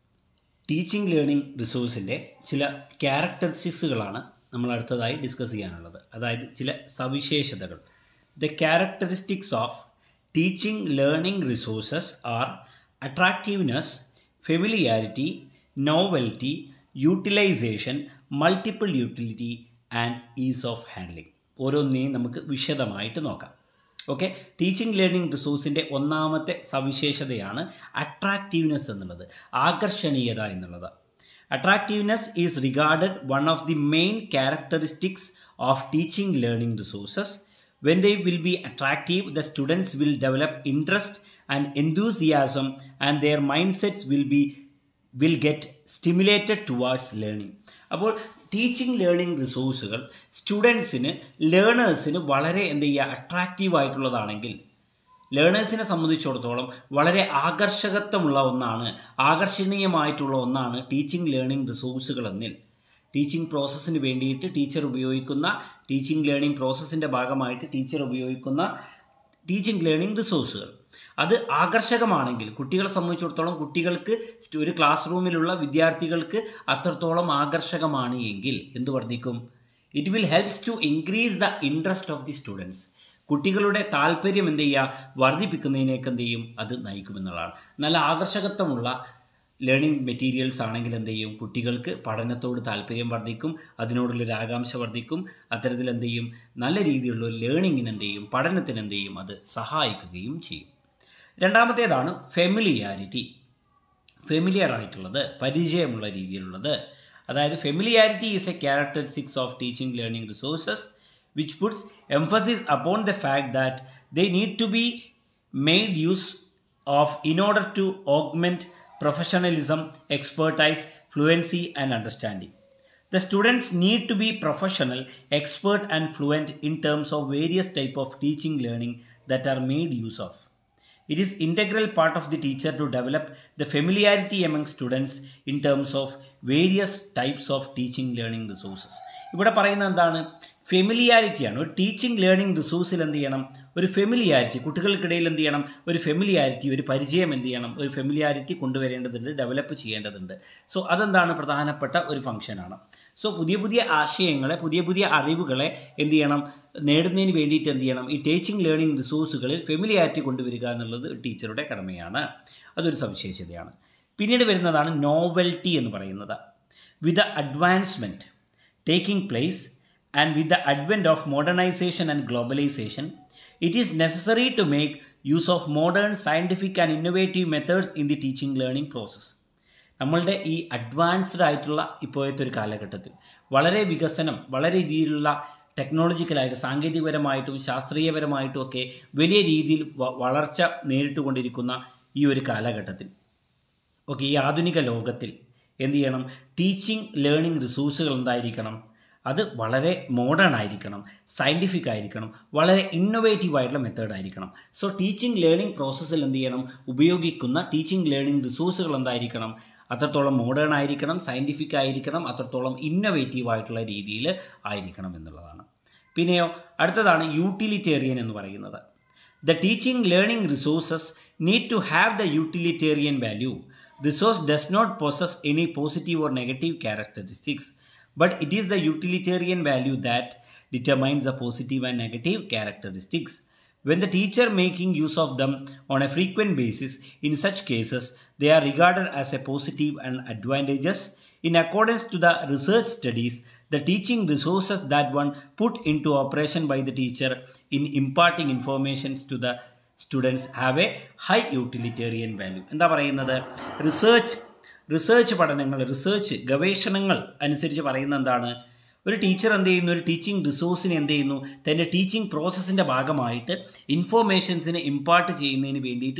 ടീച്ചിങ് ലേണിംഗ് റിസോഴ്സിൻ്റെ ചില ക്യാരക്ടറിസ്റ്റിക്സുകളാണ് നമ്മൾ അടുത്തതായി ഡിസ്കസ് ചെയ്യാനുള്ളത് അതായത് ചില സവിശേഷതകൾ the characteristics of teaching learning resources are attractiveness familiarity novelty utilization multiple utility and ease of handling ഓരോന്നിനെയും നമുക്ക് വിശദമായിട്ട് നോക്കാം ഓക്കെ ടീച്ചിങ് ലേണിംഗ് റിസോഴ്സിൻ്റെ ഒന്നാമത്തെ സവിശേഷതയാണ് അട്രാക്റ്റീവ്നെസ് എന്നുള്ളത് ആകർഷണീയത എന്നുള്ളത് attractiveness is regarded one of the main characteristics of teaching learning resources when they will be attractive the students will develop interest and enthusiasm and their mindsets will be will get stimulated towards learning അപ്പോൾ teaching learning റിസോഴ്സുകൾ സ്റ്റുഡൻസിന് ലേണേഴ്സിന് വളരെ എന്ത് ചെയ്യുക attractive ആയിട്ടുള്ളതാണെങ്കിൽ ലേണേഴ്സിനെ സംബന്ധിച്ചിടത്തോളം വളരെ ആകർഷകത്വമുള്ള ഒന്നാണ് ആകർഷണീയമായിട്ടുള്ള ഒന്നാണ് ടീച്ചിങ് ലേണിംഗ് റിസോഴ്സുകൾ എന്നിൽ ടീച്ചിങ് പ്രോസസ്സിന് വേണ്ടിയിട്ട് ടീച്ചർ ഉപയോഗിക്കുന്ന ടീച്ചിങ് ലേണിംഗ് പ്രോസസ്സിൻ്റെ ഭാഗമായിട്ട് ടീച്ചർ ഉപയോഗിക്കുന്ന ടീച്ചിങ് ലേണിംഗ് റിസോഴ്സുകൾ അത് ആകർഷകമാണെങ്കിൽ കുട്ടികളെ സംബന്ധിച്ചിടത്തോളം കുട്ടികൾക്ക് ഒരു ക്ലാസ് റൂമിലുള്ള വിദ്യാർത്ഥികൾക്ക് അത്രത്തോളം ആകർഷകമാണ് എങ്കിൽ എന്ത് വർദ്ധിക്കും it will helps to increase the interest of the students കുട്ടികളുടെ താല്പര്യം എന്ത് ചെയ്യുക വർദ്ധിപ്പിക്കുന്നതിനേക്ക് എന്ത് ചെയ്യും അത് നയിക്കുമെന്നുള്ളതാണ് നല്ല ആകർഷകത്വമുള്ള ലേണിംഗ് മെറ്റീരിയൽസ് ആണെങ്കിൽ എന്ത് ചെയ്യും കുട്ടികൾക്ക് പഠനത്തോട് താല്പര്യം വർദ്ധിക്കും അതിനോടുള്ളൊരു ആകാംക്ഷ വർദ്ധിക്കും അത്തരത്തിൽ എന്ത് ചെയ്യും നല്ല രീതിയിലുള്ള ലേണിങ്ങിന് എന്ത് ചെയ്യും പഠനത്തിന് എന്ത് ചെയ്യും അത് സഹായിക്കുകയും ചെയ്യും രണ്ടാമത്തേതാണ് ഫെമിലിയാരിറ്റി ഫെമിലിയർ ആയിട്ടുള്ളത് പരിചയമുള്ള രീതിയിലുള്ളത് അതായത് familiarity is a characteristics of teaching learning resources which puts emphasis upon the fact that they need to be made use of in order to augment professionalism, expertise, fluency, and understanding. The students need to be professional, expert, and fluent in terms of various type of teaching learning that are made use of. It is integral part of the teacher to develop the familiarity among students in terms of various types of teaching learning resources. ഇവിടെ പറയുന്നത് എന്താണ് ഫെമിലിയാരിറ്റിയാണ് ഒരു teaching learning റിസോഴ്സിൽ എന്ത് ചെയ്യണം ഒരു familiarity കുട്ടികൾക്കിടയിൽ എന്ത് ചെയ്യണം ഒരു ഫെമിലിയാരിറ്റി ഒരു പരിചയം എന്ത് ചെയ്യണം ഒരു ഫെമിലിയാരിറ്റി കൊണ്ടുവരേണ്ടതുണ്ട് ഡെവലപ്പ് ചെയ്യേണ്ടതുണ്ട് സോ അതെന്താണ് പ്രധാനപ്പെട്ട ഒരു ഫംഗ്ഷനാണ് സോ പുതിയ പുതിയ ആശയങ്ങളെ പുതിയ പുതിയ അറിവുകളെ എന്ത് ചെയ്യണം നേടുന്നതിന് വേണ്ടിയിട്ട് എന്ത് ചെയ്യണം ഈ ടീച്ചിങ് ലേണിംഗ് റിസോഴ്സുകളിൽ ഫെമിലിയാരിറ്റി കൊണ്ടുവരിക എന്നുള്ളത് ടീച്ചറുടെ കടമയാണ് അതൊരു സവിശേഷതയാണ് പിന്നീട് വരുന്നതാണ് നോവൽറ്റി എന്ന് പറയുന്നത് with advancement taking place and with the advent of modernization and globalization, it is necessary to make use of modern scientific and innovative methods in the teaching learning process. നമ്മളുടെ ഈ അഡ്വാൻസ്ഡ് ആയിട്ടുള്ള ഇപ്പോഴത്തെ ഒരു കാലഘട്ടത്തിൽ വളരെ വികസനം വളരെ രീതിയിലുള്ള ടെക്നോളജിക്കലായിട്ട് സാങ്കേതികപരമായിട്ടും ശാസ്ത്രീയപരമായിട്ടും ഒക്കെ വലിയ രീതിയിൽ വളർച്ച നേരിട്ടുകൊണ്ടിരിക്കുന്ന ഈ ഒരു കാലഘട്ടത്തിൽ ഓക്കെ ഈ ആധുനിക ലോകത്തിൽ എന്ത് ചെയ്യണം ടീച്ചിങ് ലേണിംഗ് റിസോഴ്സുകൾ എന്തായിരിക്കണം അത് വളരെ മോഡേൺ ആയിരിക്കണം സയൻറ്റിഫിക് ആയിരിക്കണം വളരെ ഇന്നൊവേറ്റീവ് ആയിട്ടുള്ള മെത്തേഡ് ആയിരിക്കണം സോ ടീച്ചിങ് ലേണിംഗ് പ്രോസസ്സിൽ എന്ത് ചെയ്യണം ഉപയോഗിക്കുന്ന ടീച്ചിങ് ലേണിംഗ് റിസോഴ്സുകൾ എന്തായിരിക്കണം അത്രത്തോളം മോഡേൺ ആയിരിക്കണം സയൻറ്റിഫിക് ആയിരിക്കണം അത്രത്തോളം ഇന്നൊവേറ്റീവ് ആയിട്ടുള്ള രീതിയിൽ ആയിരിക്കണം എന്നുള്ളതാണ് പിന്നെയോ അടുത്തതാണ് യൂട്ടിലിറ്റേറിയൻ എന്ന് പറയുന്നത് the teaching learning resources need to have the utilitarian value resource does not possess any positive or negative characteristics, but it is the utilitarian value that determines the positive and negative characteristics. When the teacher making use of them on a frequent basis, in such cases, they are regarded as a positive and advantageous. In accordance to the research studies, the teaching resources that one put into operation by the teacher in imparting informations to the students have a high utilitarian value എന്താ പറയുന്നത് research research പഠനങ്ങൾ research ഗവേഷണങ്ങൾ അനുസരിച്ച് പറയുന്ന എന്താണ് ഒരു teacher എന്ത് ചെയ്യുന്നു ഒരു ടീച്ചിങ് റിസോഴ്സിനെ എന്ത് ചെയ്യുന്നു തൻ്റെ ടീച്ചിങ് പ്രോസസ്സിൻ്റെ ഭാഗമായിട്ട് ഇൻഫോർമേഷൻസിനെ ഇമ്പാർട്ട് ചെയ്യുന്നതിന് വേണ്ടിയിട്ട്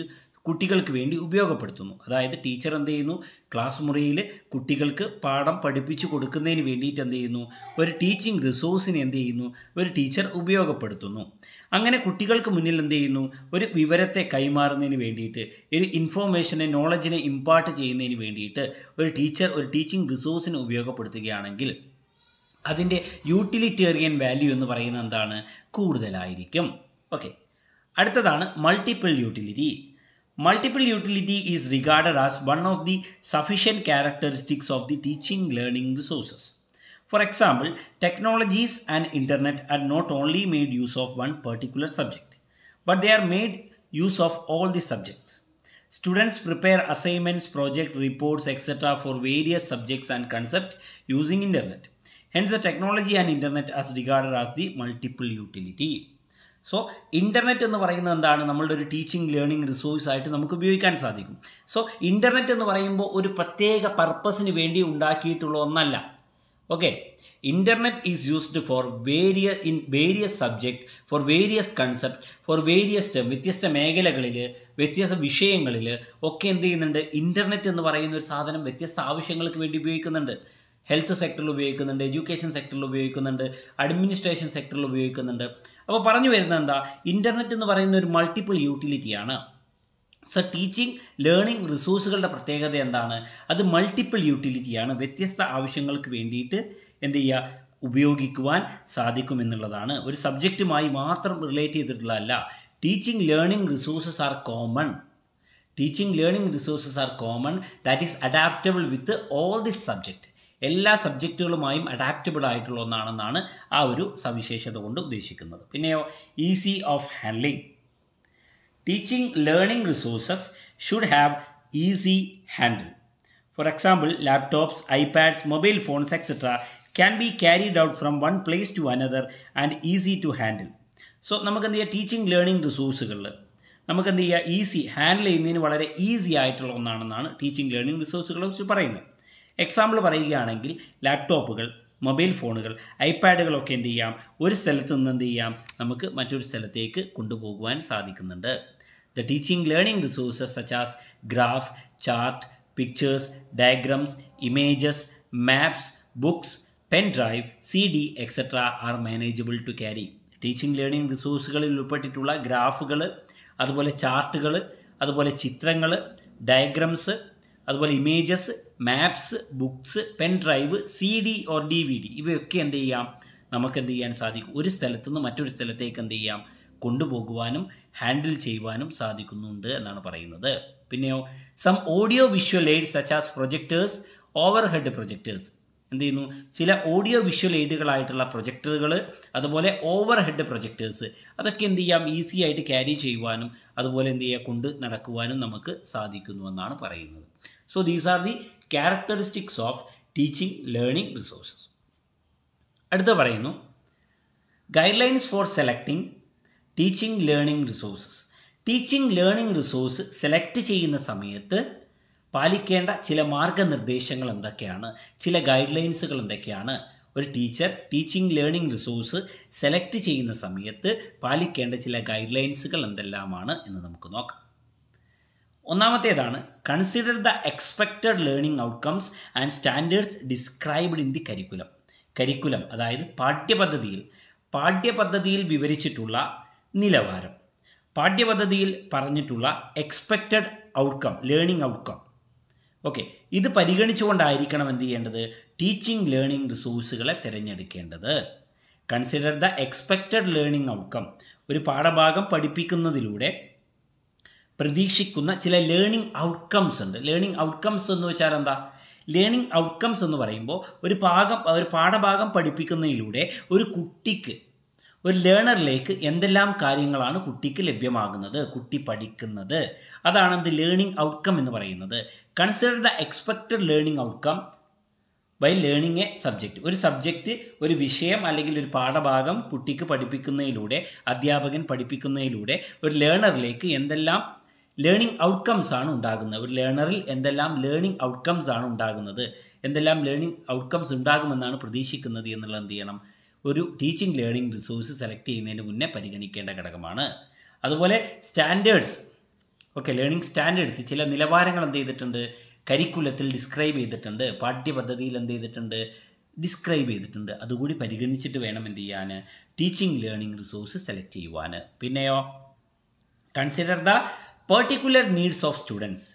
കുട്ടികൾക്ക് വേണ്ടി ഉപയോഗപ്പെടുത്തുന്നു അതായത് ടീച്ചർ എന്ത് ചെയ്യുന്നു ക്ലാസ് മുറിയിൽ കുട്ടികൾക്ക് പാഠം പഠിപ്പിച്ചു കൊടുക്കുന്നതിന് വേണ്ടിയിട്ട് എന്ത് ചെയ്യുന്നു ഒരു ടീച്ചിങ് റിസോഴ്സിനെ എന്ത് ചെയ്യുന്നു ഒരു ടീച്ചർ ഉപയോഗപ്പെടുത്തുന്നു അങ്ങനെ കുട്ടികൾക്ക് മുന്നിൽ എന്ത് ചെയ്യുന്നു ഒരു വിവരത്തെ കൈമാറുന്നതിന് വേണ്ടിയിട്ട് ഒരു ഇൻഫോർമേഷനെ നോളജിനെ ഇമ്പാർട്ട് ചെയ്യുന്നതിന് വേണ്ടിയിട്ട് ഒരു ടീച്ചർ ഒരു ടീച്ചിങ് റിസോഴ്സിനെ ഉപയോഗപ്പെടുത്തുകയാണെങ്കിൽ അതിൻ്റെ യൂട്ടിലിറ്റേറിയൻ വാല്യൂ എന്ന് പറയുന്നത് എന്താണ് കൂടുതലായിരിക്കും ഓക്കെ അടുത്തതാണ് multiple utility multiple utility is regarded as one of the sufficient characteristics of the teaching learning resources For example, technologies and internet are not only made use of one particular subject, but they are made use of all the subjects. Students prepare assignments, project reports, etc. for various subjects and concepts using internet. Hence, the technology and internet as regarded as the multiple utility. So internet എന്ന് പറയുന്നത് എന്താണ് നമ്മളുടെ ഒരു teaching learning resource ആയിട്ട് നമുക്ക് ഉപയോഗിക്കാൻ സാധിക്കും so internet എന്ന് പറയുമ്പോൾ ഒരു പ്രത്യേക പർപ്പസിന് വേണ്ടി ഉണ്ടാക്കിയിട്ടുള്ള ഒന്നല്ല okay internet is used for various in various subject for various concept for various വ്യത്യസ്ത മേഖലകളിൽ വ്യത്യസ്ത വിഷയങ്ങളിൽ ഒക്കെ എന്ത് ചെയ്യുന്നുണ്ട് ഇൻ്റർനെറ്റ് എന്ന് പറയുന്ന ഒരു സാധനം വ്യത്യസ്ത ആവശ്യങ്ങൾക്ക് വേണ്ടി ഉപയോഗിക്കുന്നുണ്ട് ഹെൽത്ത് സെക്ടറിൽ ഉപയോഗിക്കുന്നുണ്ട് എഡ്യൂക്കേഷൻ സെക്ടറിൽ ഉപയോഗിക്കുന്നുണ്ട് അഡ്മിനിസ്ട്രേഷൻ സെക്ടറിൽ ഉപയോഗിക്കുന്നുണ്ട് അപ്പോൾ പറഞ്ഞു വരുന്നത് എന്താ ഇൻ്റർനെറ്റ് എന്ന് പറയുന്ന ഒരു മൾട്ടിപ്പിൾ യൂട്ടിലിറ്റിയാണ് സോ ടീച്ചിങ് ലേണിംഗ് റിസോഴ്സുകളുടെ പ്രത്യേകത എന്താണ് അത് മൾട്ടിപ്പിൾ യൂട്ടിലിറ്റിയാണ് വ്യത്യസ്ത ആവശ്യങ്ങൾക്ക് വേണ്ടിയിട്ട് എന്ത് ചെയ്യുക ഉപയോഗിക്കുവാൻ സാധിക്കുമെന്നുള്ളതാണ് ഒരു സബ്ജക്റ്റുമായി മാത്രം റിലേറ്റ് ചെയ്തിട്ടുള്ളതല്ല teaching learning resources are common teaching learning resources are common that is adaptable with all this subject എല്ലാ സബ്ജക്റ്റുകളുമായും അഡാപ്റ്റബിൾ ആയിട്ടുള്ള ഒന്നാണെന്നാണ് ആ ഒരു സവിശേഷത കൊണ്ട് ഉദ്ദേശിക്കുന്നത് പിന്നെയോ easy of handling teaching learning resources should have easy handle for example laptops iPads mobile phones etcetera can be carried out from one place to another and easy to handle so നമുക്ക് എന്ത് ചെയ്യാം teaching learning റിസോഴ്സുകളിൽ നമുക്ക് എന്ത് ചെയ്യുക easy handle ചെയ്യുന്നതിന് വളരെ easy ആയിട്ടുള്ള ഒന്നാണെന്നാണ് teaching learning റിസോഴ്സുകളെ കുറിച്ച് പറയുന്നത് എക്സാമ്പിൾ പറയുകയാണെങ്കിൽ ലാപ്ടോപ്പുകൾ മൊബൈൽ ഫോണുകൾ ഐപാഡുകളൊക്കെ എന്ത് ചെയ്യാം ഒരു സ്ഥലത്ത് നിന്ന് എന്ത് ചെയ്യാം നമുക്ക് മറ്റൊരു സ്ഥലത്തേക്ക് കൊണ്ടുപോകുവാൻ സാധിക്കുന്നുണ്ട് the teaching learning resources such as graph chart pictures diagrams images maps books pen drive C D etcetera are manageable to carry teaching learning റിസോഴ്സുകളിൽ ഉൾപ്പെട്ടിട്ടുള്ള ഗ്രാഫുകൾ അതുപോലെ ചാർട്ടുകൾ അതുപോലെ ചിത്രങ്ങൾ ഡയഗ്രംസ് അതുപോലെ images maps books pen drive C D or D V D ഇവയൊക്കെ എന്ത് ചെയ്യാം നമുക്ക് എന്ത് ചെയ്യാൻ സാധിക്കും ഒരു സ്ഥലത്തു നിന്ന് മറ്റൊരു സ്ഥലത്തേക്ക് എന്ത് ചെയ്യാം കൊണ്ടുപോകുവാനും ഹാൻഡിൽ ചെയ്യുവാനും സാധിക്കുന്നുണ്ട് എന്നാണ് പറയുന്നത് പിന്നെയോ some audio visual aid such as projectors overhead projectors എന്ത് ചെയ്യുന്നു ചില ഓഡിയോ വിഷ്വൽ എയ്ഡുകളായിട്ടുള്ള പ്രൊജക്ടറുകൾ അതുപോലെ ഓവർ ഹെഡ് പ്രൊജക്ടേഴ്സ് അതൊക്കെ എന്ത് ചെയ്യാം ഈസി ആയിട്ട് ക്യാരി ചെയ്യുവാനും അതുപോലെ എന്ത് ചെയ്യുക കൊണ്ട് നടക്കുവാനും നമുക്ക് സാധിക്കുന്നുവെന്നാണ് പറയുന്നത് so these are the characteristics of teaching learning resources അടുത്ത പറയുന്നു guidelines for selecting teaching learning resources teaching learning resource select ചെയ്യുന്ന സമയത്ത് പാലിക്കേണ്ട ചില മാർഗനിർദ്ദേശങ്ങൾ എന്തൊക്കെയാണ് ചില ഗൈഡ് ലൈൻസുകൾ എന്തൊക്കെയാണ് ഒരു teacher teaching learning resource select ചെയ്യുന്ന സമയത്ത് പാലിക്കേണ്ട ചില ഗൈഡ് ലൈൻസുകൾ എന്തെല്ലാമാണ് എന്ന് നമുക്ക് നോക്കാം ഒന്നാമത്തേതാണ് consider the expected learning outcomes and standards described in the curriculum curriculum അതായത് പാഠ്യപദ്ധതിയിൽ പാഠ്യപദ്ധതിയിൽ വിവരിച്ചിട്ടുള്ള നിലവാരം പാഠ്യപദ്ധതിയിൽ പറഞ്ഞിട്ടുള്ള expected outcome learning outcome okay ഇത് പരിഗണിച്ചുകൊണ്ടായിരിക്കണം എന്ത് ചെയ്യേണ്ടത് ടീച്ചിങ് ലേണിംഗ് റിസോഴ്സുകളെ തിരഞ്ഞെടുക്കേണ്ടത് consider the expected learning outcome ഒരു പാഠഭാഗം പഠിപ്പിക്കുന്നതിലൂടെ പ്രതീക്ഷിക്കുന്ന ചില ലേണിംഗ് ഔട്ട്കംസ് ഉണ്ട് ലേണിംഗ് ഔട്ട്കംസ് എന്ന് വെച്ചാൽ എന്താ ലേണിംഗ് ഔട്ട്കംസ് എന്ന് പറയുമ്പോൾ ഒരു ഭാഗം ഒരു പാഠഭാഗം പഠിപ്പിക്കുന്നതിലൂടെ ഒരു കുട്ടിക്ക് ഒരു ലേണറിലേക്ക് എന്തെല്ലാം കാര്യങ്ങളാണ് കുട്ടിക്ക് ലഭ്യമാകുന്നത് കുട്ടി പഠിക്കുന്നത് അതാണ് എന്ത് ലേണിംഗ് ഔട്ട്കം എന്ന് പറയുന്നത് consider the expected learning outcome by learning a subject ഒരു സബ്ജക്റ്റ് ഒരു വിഷയം അല്ലെങ്കിൽ ഒരു പാഠഭാഗം കുട്ടിക്ക് പഠിപ്പിക്കുന്നതിലൂടെ അധ്യാപകൻ പഠിപ്പിക്കുന്നതിലൂടെ ഒരു ലേണറിലേക്ക് എന്തെല്ലാം ലേണിംഗ് ഔട്ട്കംസ് ആണ് ഉണ്ടാകുന്നത് ഒരു ലേണറിൽ എന്തെല്ലാം ലേണിംഗ് ഔട്ട്കംസ് ആണ് ഉണ്ടാകുന്നത് എന്തെല്ലാം ലേണിംഗ് ഔട്ട്കംസ് ഉണ്ടാകുമെന്നാണ് പ്രതീക്ഷിക്കുന്നത് എന്നുള്ളത് എന്ത് ചെയ്യണം ഒരു ടീച്ചിങ് ലേണിംഗ് റിസോഴ്സ് സെലക്ട് ചെയ്യുന്നതിന് മുന്നേ പരിഗണിക്കേണ്ട ഘടകമാണ് അതുപോലെ സ്റ്റാൻഡേർഡ്സ് ഓക്കെ ലേണിംഗ് സ്റ്റാൻഡേർഡ്സ് ചില നിലവാരങ്ങൾ എന്ത് ചെയ്തിട്ടുണ്ട് കരിക്കുലത്തിൽ ഡിസ്ക്രൈബ് ചെയ്തിട്ടുണ്ട് പാഠ്യപദ്ധതിയിൽ എന്ത് ചെയ്തിട്ടുണ്ട് ഡിസ്ക്രൈബ് ചെയ്തിട്ടുണ്ട് അതുകൂടി പരിഗണിച്ചിട്ട് വേണം എന്ത് ചെയ്യാൻ ടീച്ചിങ് ലേണിംഗ് റിസോഴ്സ് സെലക്ട് ചെയ്യുവാൻ പിന്നെയോ consider the particular needs of students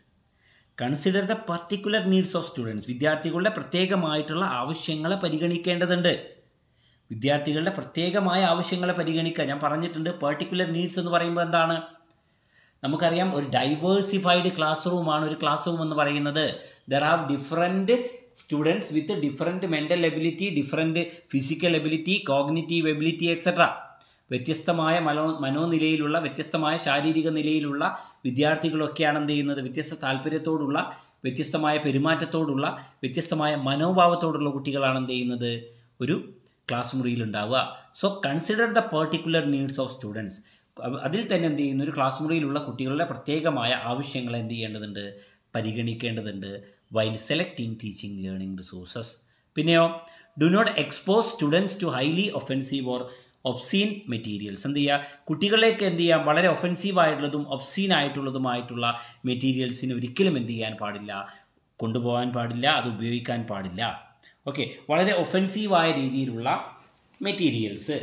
consider the particular needs of students വിദ്യാർത്ഥികളുടെ പ്രത്യേകമായിട്ടുള്ള ആവശ്യങ്ങളെ പരിഗണിക്കേണ്ടതുണ്ട് വിദ്യാർത്ഥികളുടെ പ്രത്യേകമായ ആവശ്യങ്ങളെ പരിഗണിക്കുക ഞാൻ പറഞ്ഞിട്ടുണ്ട് പെർട്ടിക്കുലർ നീഡ്സ് എന്ന് പറയുമ്പോൾ എന്താണ് നമുക്കറിയാം ഒരു ഡൈവേഴ്സിഫൈഡ് ക്ലാസ് റൂമാണ് ഒരു ക്ലാസ് റൂം എന്ന് പറയുന്നത് there are different students with different mental ability different physical ability cognitive ability etcetera വ്യത്യസ്തമായ മനോ മനോനിലയിലുള്ള വ്യത്യസ്തമായ ശാരീരിക നിലയിലുള്ള വിദ്യാർത്ഥികളൊക്കെയാണ് എന്ത് ചെയ്യുന്നത് വ്യത്യസ്ത താല്പര്യത്തോടുള്ള വ്യത്യസ്തമായ പെരുമാറ്റത്തോടുള്ള വ്യത്യസ്തമായ മനോഭാവത്തോടുള്ള കുട്ടികളാണ് എന്ത് ചെയ്യുന്നത് ഒരു ക്ലാസ് മുറിയിൽ ഉണ്ടാവുക so consider the particular needs of students അതിൽ തന്നെ എന്ത് ചെയ്യുന്നു ഒരു ക്ലാസ് മുറിയിലുള്ള കുട്ടികളുടെ പ്രത്യേകമായ ആവശ്യങ്ങൾ എന്ത് ചെയ്യേണ്ടതുണ്ട് പരിഗണിക്കേണ്ടതുണ്ട് while selecting teaching learning resources പിന്നെയോ do not expose students to highly offensive or obscene materials എന്ത് ചെയ്യുക കുട്ടികളിലേക്ക് എന്ത് ചെയ്യാം വളരെ ഒഫെൻസീവ് ആയിട്ടുള്ളതും ഒബ്സീൻ ആയിട്ടുള്ളതുമായിട്ടുള്ള മെറ്റീരിയൽസിന് ഒരിക്കലും എന്ത് ചെയ്യാൻ പാടില്ല കൊണ്ടുപോകാൻ പാടില്ല അത് ഉപയോഗിക്കാൻ പാടില്ല ഓക്കെ വളരെ ഒഫെൻസീവായ രീതിയിലുള്ള മെറ്റീരിയൽസ്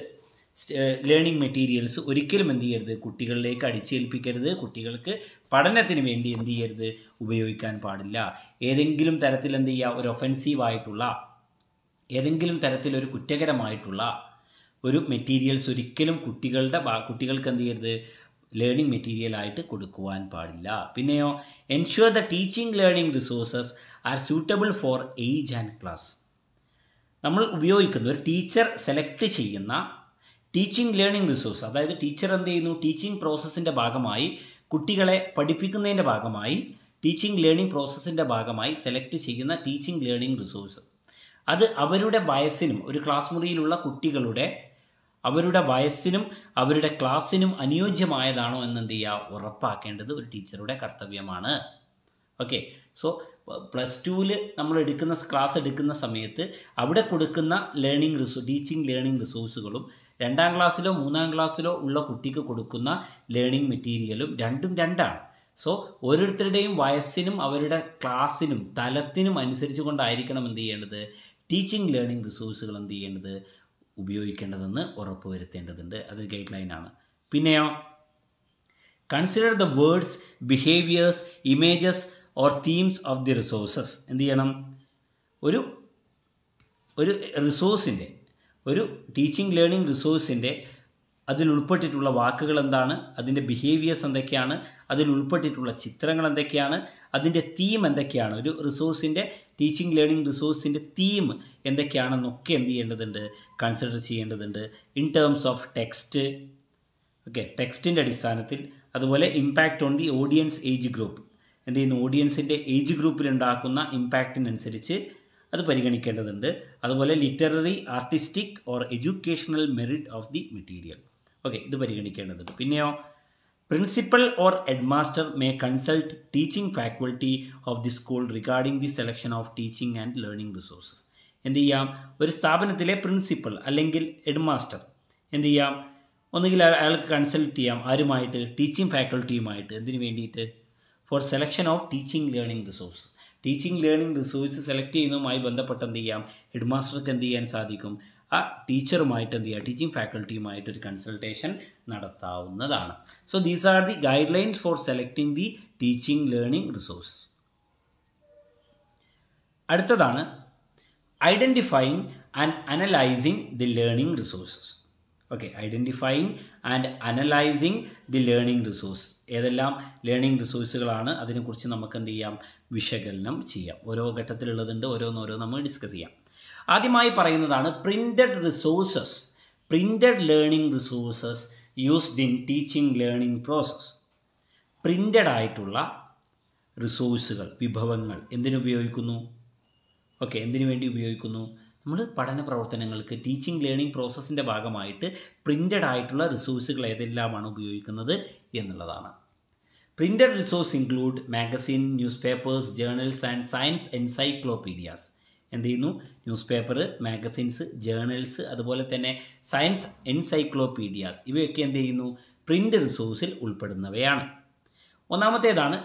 ലേണിംഗ് മെറ്റീരിയൽസ് ഒരിക്കലും എന്ത് ചെയ്യരുത് കുട്ടികളിലേക്ക് അടിച്ചേൽപ്പിക്കരുത് കുട്ടികൾക്ക് പഠനത്തിന് വേണ്ടി എന്ത് ചെയ്യരുത് ഉപയോഗിക്കാൻ പാടില്ല ഏതെങ്കിലും തരത്തിൽ എന്ത് ചെയ്യുക ഒരു ഒഫെൻസീവ് ആയിട്ടുള്ള ഏതെങ്കിലും തരത്തിലൊരു കുറ്റകരമായിട്ടുള്ള ഒരു മെറ്റീരിയൽസ് ഒരിക്കലും കുട്ടികളുടെ കുട്ടികൾക്ക് എന്ത് ചെയ്യരുത് ലേണിംഗ് മെറ്റീരിയൽ ആയിട്ട് കൊടുക്കുവാൻ പാടില്ല പിന്നെയോ ensure the teaching learning resources are suitable for age and class നമ്മൾ ഉപയോഗിക്കുന്ന ഒരു ടീച്ചർ സെലക്ട് ചെയ്യുന്ന ടീച്ചിങ് ലേണിംഗ് റിസോഴ്സ് അതായത് ടീച്ചർ എന്ത് ചെയ്യുന്നു ടീച്ചിങ് പ്രോസസ്സിൻ്റെ ഭാഗമായി കുട്ടികളെ പഠിപ്പിക്കുന്നതിൻ്റെ ഭാഗമായി ടീച്ചിങ് ലേണിംഗ് പ്രോസസ്സിൻ്റെ ഭാഗമായി സെലക്ട് ചെയ്യുന്ന ടീച്ചിങ് ലേണിംഗ് റിസോഴ്സ് അത് അവരുടെ വയസ്സിനും ഒരു ക്ലാസ് മുറിയിലുള്ള കുട്ടികളുടെ അവരുടെ വയസ്സിനും അവരുടെ ക്ലാസ്സിനും അനുയോജ്യമായതാണോ എന്ന് എന്ത് ചെയ്യുക ഉറപ്പാക്കേണ്ടത് ഒരു ടീച്ചറുടെ കർത്തവ്യമാണ് ഓക്കെ സോ പ്ലസ് ടുവിൽ നമ്മൾ എടുക്കുന്ന ക്ലാസ് എടുക്കുന്ന സമയത്ത് അവിടെ കൊടുക്കുന്ന ലേണിംഗ് റിസോ ടീച്ചിങ് ലേണിംഗ് റിസോഴ്സുകളും രണ്ടാം ക്ലാസ്സിലോ മൂന്നാം ക്ലാസ്സിലോ ഉള്ള കുട്ടിക്ക് കൊടുക്കുന്ന ലേണിംഗ് മെറ്റീരിയലും രണ്ടും രണ്ടാണ് സോ ഓരോരുത്തരുടെയും വയസ്സിനും അവരുടെ ക്ലാസ്സിനും തലത്തിനും അനുസരിച്ച് കൊണ്ടായിരിക്കണം എന്ത് ചെയ്യേണ്ടത് ടീച്ചിങ് ലേണിംഗ് റിസോഴ്സുകൾ എന്ത് ചെയ്യേണ്ടത് ഉപയോഗിക്കേണ്ടതെന്ന് ഉറപ്പുവരുത്തേണ്ടതുണ്ട് അത് ഗൈഡ് ലൈനാണ് പിന്നെയോ consider the words behaviours images or themes of the resources എന്ത് ചെയ്യണം ഒരു ഒരു റിസോഴ്സിൻ്റെ ഒരു ടീച്ചിങ് ലേണിംഗ് റിസോഴ്സിൻ്റെ അതിൽ ഉൾപ്പെട്ടിട്ടുള്ള വാക്കുകൾ എന്താണ് അതിൻ്റെ ബിഹേവിയേഴ്സ് എന്തൊക്കെയാണ് അതിൽ ഉൾപ്പെട്ടിട്ടുള്ള ചിത്രങ്ങൾ എന്തൊക്കെയാണ് അതിൻ്റെ തീം എന്തൊക്കെയാണ് ഒരു റിസോഴ്സിൻ്റെ ടീച്ചിങ് ലേണിംഗ് റിസോഴ്സിൻ്റെ തീം എന്തൊക്കെയാണെന്നൊക്കെ എന്ത് ചെയ്യേണ്ടതുണ്ട് കൺസിഡർ ചെയ്യേണ്ടതുണ്ട് in terms of text okay ടെക്സ്റ്റിൻ്റെ അടിസ്ഥാനത്തിൽ അതുപോലെ impact on the audience age group എന്ത് ചെയ്യുന്നു ഓഡിയൻസിൻ്റെ ഏജ് ഗ്രൂപ്പിൽ ഉണ്ടാക്കുന്ന ഇമ്പാക്റ്റിനനുസരിച്ച് അത് പരിഗണിക്കേണ്ടതുണ്ട് അതുപോലെ literary artistic or educational merit of the material okay ഇത് പരിഗണിക്കേണ്ടതുണ്ട് പിന്നെയോ principal or headmaster may consult teaching faculty of the school regarding the selection of teaching and learning resources എന്ത് ചെയ്യാം ഒരു സ്ഥാപനത്തിലെ പ്രിൻസിപ്പൽ അല്ലെങ്കിൽ ഹെഡ്മാസ്റ്റർ എന്ത് ചെയ്യാം ഒന്നുകിൽ അയാൾക്ക് കൺസൾട്ട് ചെയ്യാം ആരുമായിട്ട് ടീച്ചിങ് ഫാക്കൽറ്റിയുമായിട്ട് എന്തിനു വേണ്ടിയിട്ട് for selection of teaching learning resource teaching learning resource select ചെയ്യുന്നതുമായി ബന്ധപ്പെട്ട് എന്ത് ചെയ്യാം ഹെഡ് മാസ്റ്റർക്ക് എന്ത് ചെയ്യാൻ സാധിക്കും ആ ടീച്ചറുമായിട്ട് എന്ത് ചെയ്യുക ടീച്ചിങ് ഫാക്കൽറ്റിയുമായിട്ട് ഒരു കൺസൾട്ടേഷൻ നടത്താവുന്നതാണ് so these are the guidelines for selecting the teaching learning resources അടുത്തതാണ് identifying and analysing the learning resources okay identifying and analysing the learning resource ഏതെല്ലാം ലേണിംഗ് റിസോഴ്സുകളാണ് അതിനെക്കുറിച്ച് നമുക്ക് എന്ത് ചെയ്യാം വിശകലനം ചെയ്യാം ഓരോ ഘട്ടത്തിലുള്ളതുണ്ട് ഓരോന്നോരോ നമ്മൾ ഡിസ്കസ് ചെയ്യാം ആദ്യമായി പറയുന്നതാണ് printed resources printed learning resources used in teaching learning process printed ആയിട്ടുള്ള റിസോഴ്സുകൾ വിഭവങ്ങൾ എന്തിനുപയോഗിക്കുന്നു ഓക്കെ എന്തിനു വേണ്ടി ഉപയോഗിക്കുന്നു നമ്മൾ പഠന പ്രവർത്തനങ്ങൾക്ക് ടീച്ചിങ് ലേണിംഗ് പ്രോസസ്സിൻ്റെ ഭാഗമായിട്ട് പ്രിൻറ്റഡ് ആയിട്ടുള്ള റിസോഴ്സുകൾ ഏതെല്ലാമാണ് ഉപയോഗിക്കുന്നത് എന്നുള്ളതാണ് printed resource include magazine newspapers journals and science encyclopedias എന്ത് ചെയ്യുന്നു ന്യൂസ് പേപ്പർ മാഗസിൻസ് ജേർണൽസ് അതുപോലെ തന്നെ സയൻസ് എൻസൈക്ലോപീഡിയാസ് ഇവയൊക്കെ എന്ത് ചെയ്യുന്നു പ്രിൻ്റ് റിസോഴ്സിൽ ഉൾപ്പെടുന്നവയാണ് ഒന്നാമത്തേതാണ്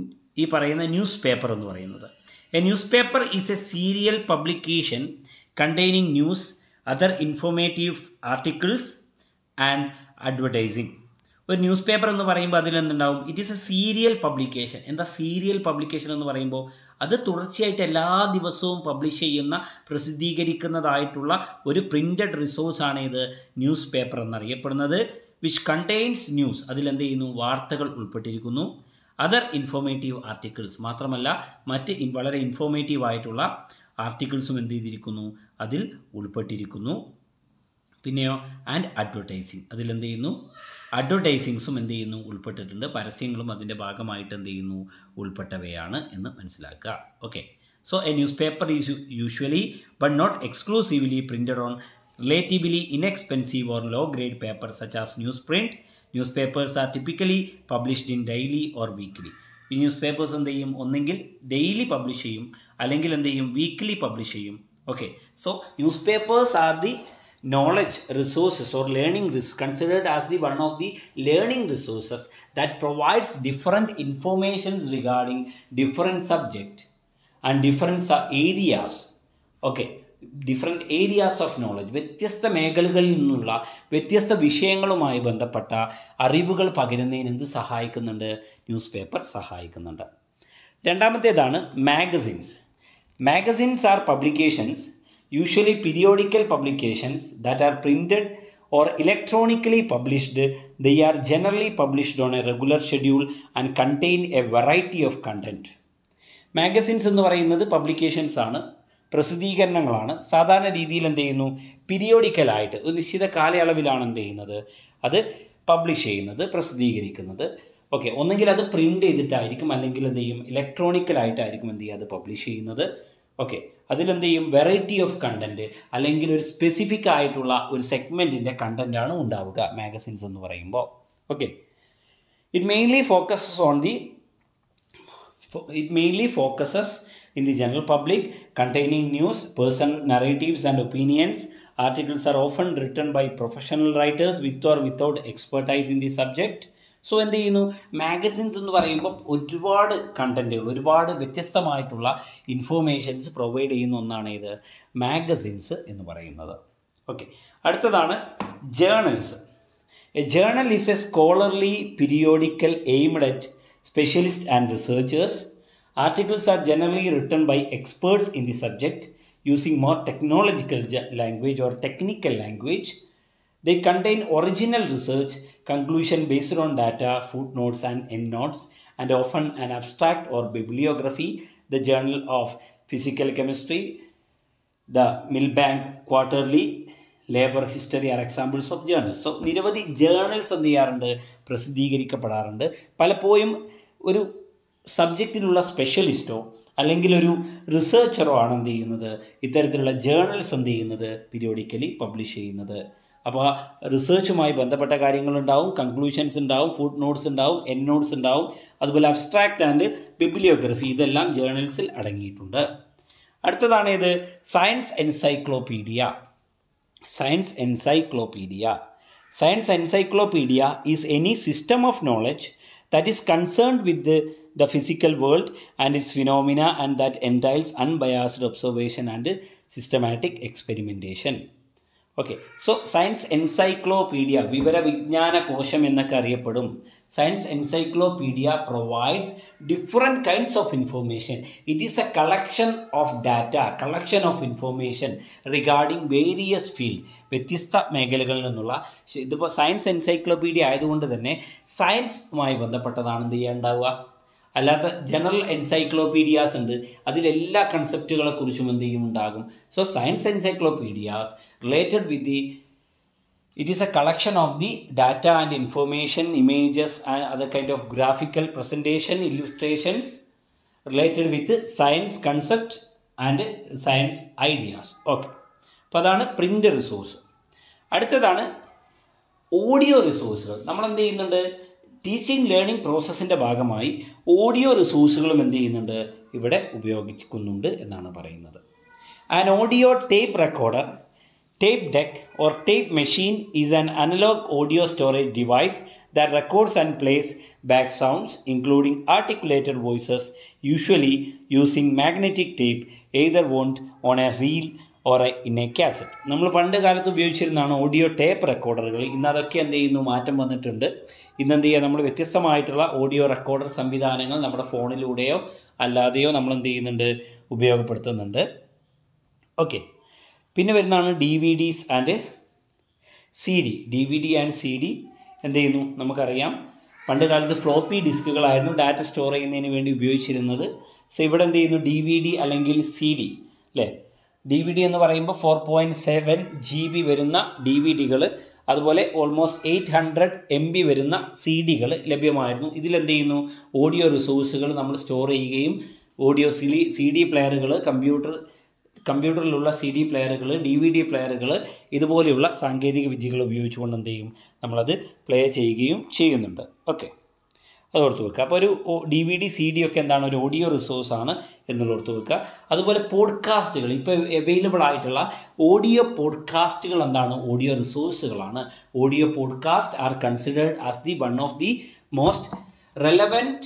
ഈ പറയുന്ന ന്യൂസ് പേപ്പർ എന്ന് പറയുന്നത് a newspaper is a serial publication containing news other informative articles and advertising ഒരു ന്യൂസ് പേപ്പർ എന്ന് പറയുമ്പോൾ അതിലെന്തുണ്ടാവും it is a serial publication എന്താ സീരിയൽ പബ്ലിക്കേഷൻ എന്ന് പറയുമ്പോൾ അത് തുടർച്ചയായിട്ട് എല്ലാ ദിവസവും പബ്ലിഷ് ചെയ്യുന്ന പ്രസിദ്ധീകരിക്കുന്നതായിട്ടുള്ള ഒരു പ്രിൻ്റഡ് റിസോഴ്സാണ് ഇത് ന്യൂസ് പേപ്പർ എന്നറിയപ്പെടുന്നത് വിച്ച് കണ്ടെയ്ൻസ് ന്യൂസ് അതിലെന്ത് ചെയ്യുന്നു വാർത്തകൾ ഉൾപ്പെട്ടിരിക്കുന്നു അതർ ഇൻഫോർമേറ്റീവ് ആർട്ടിക്കിൾസ് മാത്രമല്ല മറ്റ് ഇൻ- വളരെ ഇൻഫോർമേറ്റീവ് ആയിട്ടുള്ള ആർട്ടിക്കിൾസും എന്ത് ചെയ്തിരിക്കുന്നു അതിൽ ഉൾപ്പെട്ടിരിക്കുന്നു പിന്നെയോ ആൻഡ് അഡ്വർടൈസിങ് അതിലെന്ത് ചെയ്യുന്നു അഡ്വർടൈസിങ്സും എന്ത് ചെയ്യുന്നു ഉൾപ്പെട്ടിട്ടുണ്ട് പരസ്യങ്ങളും അതിൻ്റെ ഭാഗമായിട്ട് എന്ത് ചെയ്യുന്നു ഉൾപ്പെട്ടവയാണ് എന്ന് മനസ്സിലാക്കുക okay so a newspaper is usually but not exclusively printed on relatively inexpensive or low grade paper such as newsprint newspapers are typically published in daily or weekly ഈ newspapers എന്ത് ചെയ്യും ഒന്നെങ്കിൽ daily publish ചെയ്യും അല്ലെങ്കിൽ എന്ത് ചെയ്യും weekly publish ചെയ്യും okay so newspapers are the knowledge resources or learning res- considered as the one of the learning resources that provides different informations regarding different subject and different su- areas okay different areas of knowledge വ്യത്യസ്ത മേഖലകളിൽ നിന്നുള്ള വ്യത്യസ്ത വിഷയങ്ങളുമായി ബന്ധപ്പെട്ട അറിവുകൾ പകരുന്നതിന് എന്ത് സഹായിക്കുന്നുണ്ട് news paper സഹായിക്കുന്നുണ്ട് രണ്ടാമത്തേതാണ് magazines magazines are publications usually periodical publications that are printed or electronically published, they are generally published on a regular schedule and contain a variety of content. Magazines എന്ന് പറയുന്നത് പബ്ലിക്കേഷൻസ് ആണ് പ്രസിദ്ധീകരണങ്ങളാണ് സാധാരണ രീതിയിൽ എന്ത് ചെയ്യുന്നു പീരിയോഡിക്കലായിട്ട് ഒരു നിശ്ചിത കാലയളവിലാണ് എന്ത് ചെയ്യുന്നത് അത് പബ്ലിഷ് ചെയ്യുന്നത് പ്രസിദ്ധീകരിക്കുന്നത് ഓക്കെ ഒന്നെങ്കിൽ അത് പ്രിൻ്റ് ചെയ്തിട്ടായിരിക്കും അല്ലെങ്കിൽ എന്ത് ചെയ്യും ഇലക്ട്രോണിക്കലായിട്ടായിരിക്കും എന്ത് ചെയ്യുക അത് പബ്ലിഷ് ചെയ്യുന്നത് ഓക്കെ അതിലെന്ത് ചെയ്യും വെറൈറ്റി ഓഫ് കണ്ടൻറ്റ് അല്ലെങ്കിൽ ഒരു സ്പെസിഫിക് ആയിട്ടുള്ള ഒരു സെഗ്മെൻറ്റിൻ്റെ കണ്ടൻറ്റാണ് ഉണ്ടാവുക മാഗസിൻസ് എന്ന് പറയുമ്പോൾ okay it mainly focuses on the it mainly focuses in the general public containing news person narratives and opinions articles are often written by professional writers with or without expertise in the subject so എന്ത് ചെയ്യുന്നു magazines എന്ന് പറയുമ്പോൾ ഒരുപാട് കണ്ടൻറ്റുകൾ ഒരുപാട് വ്യത്യസ്തമായിട്ടുള്ള informations provide ചെയ്യുന്ന ഒന്നാണ് ഇത് മാഗസിൻസ് എന്ന് പറയുന്നത് ഓക്കെ അടുത്തതാണ് journals a journal is a scholarly periodical aimed at specialists and researchers. Articles are generally written by experts in the subject using more technological ja- language or technical language. They contain original research, conclusion based on data, footnotes, and endnotes, and often an abstract or bibliography. The Journal of Physical Chemistry, the Milbank Quarterly, labour history are examples of journals so നിരവധി journals എന്ത് ചെയ്യാറുണ്ട് പ്രസിദ്ധീകരിക്കപ്പെടാറുണ്ട് പലപ്പോഴും ഒരു സബ്ജക്റ്റിലുള്ള സ്പെഷ്യലിസ്റ്റോ അല്ലെങ്കിൽ ഒരു റിസർച്ചറോ ആണ് എന്ത് ചെയ്യുന്നത് ഇത്തരത്തിലുള്ള ജേർണൽസ് എന്ത് ചെയ്യുന്നത് പീരിയോഡിക്കലി പബ്ലിഷ് ചെയ്യുന്നത് അപ്പോൾ റിസർച്ചുമായി ബന്ധപ്പെട്ട കാര്യങ്ങളുണ്ടാവും കൺക്ലൂഷൻസ് ഉണ്ടാവും ഫുഡ് നോട്ട്സ് ഉണ്ടാവും എൻ നോട്ട്സ് ഉണ്ടാവും അതുപോലെ അബ്സ്ട്രാക്റ്റ് ആൻഡ് ബിബ്ലിയോഗ്രഫി ഇതെല്ലാം ജേർണൽസിൽ അടങ്ങിയിട്ടുണ്ട് അടുത്തതാണ് ഇത് science encyclopedia Science Encyclopedia. Science Encyclopedia is any system of knowledge that is concerned with the, the physical world and its phenomena and that entails unbiased observation and systematic experimentation. Okay so science encyclopedia വിവര വിജ്ഞാന കോശം എന്നൊക്കെ അറിയപ്പെടും science encyclopedia provides different kinds of information it is a collection of data collection of information regarding various field വ്യത്യസ്ത മേഖലകളിൽ നിന്നുള്ള ശ- ഇതിപ്പോൾ സയൻസ് എൻസൈക്ലോപീഡിയ ആയതുകൊണ്ട് തന്നെ സയൻസുമായി ബന്ധപ്പെട്ടതാണ് എന്ത് ചെയ്യാനുണ്ടാവുക അല്ലാത്ത ജനറൽ എൻസൈക്ലോപീഡിയാസ് ഉണ്ട് അതിലെല്ലാ കൺസെപ്റ്റുകളെ കുറിച്ചും എന്ത് ചെയ്യും ഉണ്ടാകും so science encyclopedias related with the it is a collection of the data and information images and other kind of graphical presentation illustrations related with science concept and science ideas okay അപ്പോൾ അതാണ് print resource അടുത്തതാണ് audio റിസോഴ്സുകൾ നമ്മൾ എന്ത് ചെയ്യുന്നുണ്ട് teaching learning പ്രോസസ്സിൻ്റെ ഭാഗമായി audio റിസോഴ്സുകളും എന്ത് ചെയ്യുന്നുണ്ട് ഇവിടെ ഉപയോഗിക്കുന്നുണ്ട് എന്നാണ് പറയുന്നത് an audio tape recorder tape deck or tape machine is an analogue audio storage device that records and plays back sounds, including articulated voices, usually using magnetic tape, either wound on a reel or a, in a cassette. നമ്മൾ പണ്ട് കാലത്ത് ഉപയോഗിച്ചിരുന്നതാണ് audio tape റെക്കോർഡറുകൾ ഇന്ന് അതൊക്കെ എന്ത് ചെയ്യുന്നു മാറ്റം വന്നിട്ടുണ്ട് ഇന്ന് എന്ത് ചെയ്യുക നമ്മൾ വ്യത്യസ്തമായിട്ടുള്ള ഓഡിയോ റെക്കോർഡർ സംവിധാനങ്ങൾ നമ്മുടെ ഫോണിലൂടെയോ അല്ലാതെയോ നമ്മൾ എന്ത് ചെയ്യുന്നുണ്ട് ഉപയോഗപ്പെടുത്തുന്നുണ്ട് ഓക്കെ പിന്നെ വരുന്നതാണ് D V Ds and C D D V D and C D എന്ത് ചെയ്യുന്നു നമുക്കറിയാം പണ്ട് കാലത്ത് ഫ്ലോപ്പി ഡിസ്കുകളായിരുന്നു ഡാറ്റ സ്റ്റോർ ചെയ്യുന്നതിന് വേണ്ടി ഉപയോഗിച്ചിരുന്നത് സോ ഇവിടെ എന്ത് ചെയ്യുന്നു ഡി വി ഡി അല്ലെങ്കിൽ സി ഡി അല്ലേ ഡി വി ഡി എന്ന് പറയുമ്പോൾ four point seven G B വരുന്ന ഡി വി ഡികൾ അതുപോലെ almost eight hundred M B വരുന്ന സി ഡികൾ ലഭ്യമായിരുന്നു ഇതിലെന്ത് ചെയ്യുന്നു ഓഡിയോ റിസോഴ്സുകൾ നമ്മൾ സ്റ്റോർ ചെയ്യുകയും ഓഡിയോ സി സി ഡി പ്ലെയറുകൾ കമ്പ്യൂട്ടർ കമ്പ്യൂട്ടറിലുള്ള സി ഡി പ്ലെയറുകൾ ഡി വി ഡി പ്ലെയറുകൾ ഇതുപോലെയുള്ള സാങ്കേതിക വിദ്യകൾ ഉപയോഗിച്ചുകൊണ്ട് എന്ത് ചെയ്യും നമ്മളത് പ്ലേ ചെയ്യുകയും ചെയ്യുന്നുണ്ട് ഓക്കെ അത് ഓർത്ത് വെക്കുക അപ്പോൾ ഒരു D V D C D ഒക്കെ എന്താണ് ഒരു ഓഡിയോ റിസോഴ്സ് ആണ് എന്നുള്ള ഓർത്ത് വെക്കുക അതുപോലെ പോഡ്കാസ്റ്റുകൾ ഇപ്പോൾ അവൈലബിൾ ആയിട്ടുള്ള ഓഡിയോ പോഡ്കാസ്റ്റുകൾ എന്താണ് ഓഡിയോ റിസോഴ്സുകളാണ് audio podcast are considered as the one of the most relevant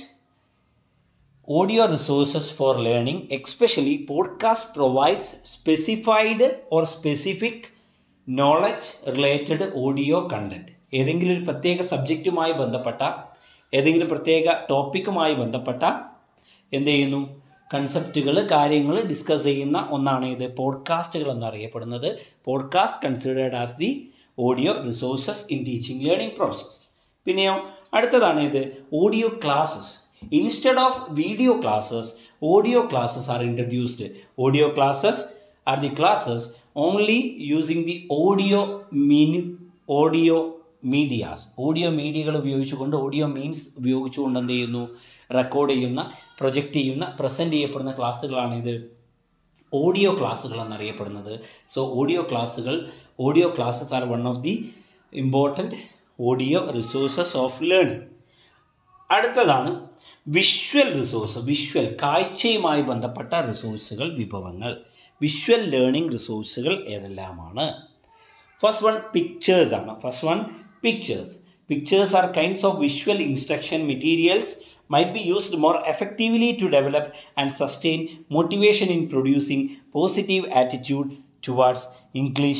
audio resources for learning especially podcast provides specified or specific knowledge related audio content ഏതെങ്കിലും ഒരു പ്രത്യേക സബ്ജക്റ്റുമായി ബന്ധപ്പെട്ട ഏതെങ്കിലും പ്രത്യേക ടോപ്പിക്കുമായി ബന്ധപ്പെട്ട എന്ത് ചെയ്യുന്നു കൺസെപ്റ്റുകൾ കാര്യങ്ങൾ ഡിസ്കസ് ചെയ്യുന്ന ഒന്നാണ് ഇത് പോഡ്കാസ്റ്റുകൾ എന്നറിയപ്പെടുന്നത് podcast considered as the audio resources in teaching learning process പിന്നെയോ അടുത്തതാണ് ഇത് audio classes Instead of video classes, audio classes are introduced. Audio classes are the classes only using the audio mean audio medias audio മീഡിയകൾ ഉപയോഗിച്ചുകൊണ്ട് audio means ഉപയോഗിച്ചുകൊണ്ട് എന്ത് ചെയ്യുന്നു record ചെയ്യുന്ന project ചെയ്യുന്ന പ്രസൻറ്റ് ചെയ്യപ്പെടുന്ന ക്ലാസ്സുകളാണ് ഇത് ഓഡിയോ ക്ലാസ്സുകൾ എന്നറിയപ്പെടുന്നത് സോ ഓഡിയോ ക്ലാസ്സുകൾ audio classes are one of the important audio resources of learning അടുത്തതാണ് വിഷ്വൽ റിസോഴ്സ് വിഷ്വൽ കാഴ്ചയുമായി ബന്ധപ്പെട്ട റിസോഴ്സുകൾ വിഭവങ്ങൾ വിഷ്വൽ ലേണിംഗ് റിസോഴ്സുകൾ ഏതെല്ലാമാണ് ഫസ്റ്റ് വൺ പിക്ചേഴ്സ് ആണ് first one pictures pictures are kinds of visual instruction materials might be used more effectively to develop and sustain motivation in producing positive attitude towards English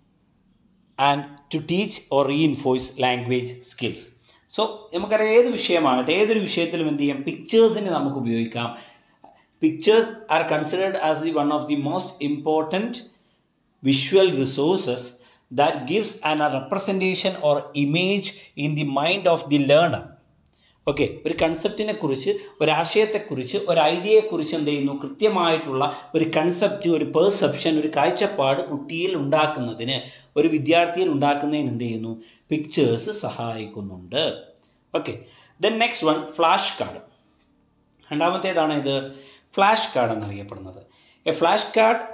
and to teach or reinforce language skills. So നമുക്കറിയാം ഏത് വിഷയമാകട്ടെ ഏതൊരു വിഷയത്തിലും എന്ത് ചെയ്യാം പിക്ചേഴ്സിനെ നമുക്ക് ഉപയോഗിക്കാം pictures are considered as the one of the most important visual resources that gives an a representation or image in the mind of the learner okay ഒരു കൺസെപ്റ്റിനെ കുറിച്ച് ഒരാശയത്തെക്കുറിച്ച് ഒരു ഐഡിയയെക്കുറിച്ച് എന്ത് ചെയ്യുന്നു കൃത്യമായിട്ടുള്ള ഒരു കൺസെപ്റ്റ് ഒരു പെർസെപ്ഷൻ ഒരു കാഴ്ചപ്പാട് കുട്ടിയിൽ ഉണ്ടാക്കുന്നതിന് ഒരു വിദ്യാർത്ഥിയിൽ ഉണ്ടാക്കുന്നതിന് എന്ത് ചെയ്യുന്നു പിക്ചേഴ്സ് സഹായിക്കുന്നുണ്ട് okay then next one flash card രണ്ടാമത്തേതാണ് ഇത് ഫ്ലാഷ് കാർഡ് എന്നറിയപ്പെടുന്നത് a flash card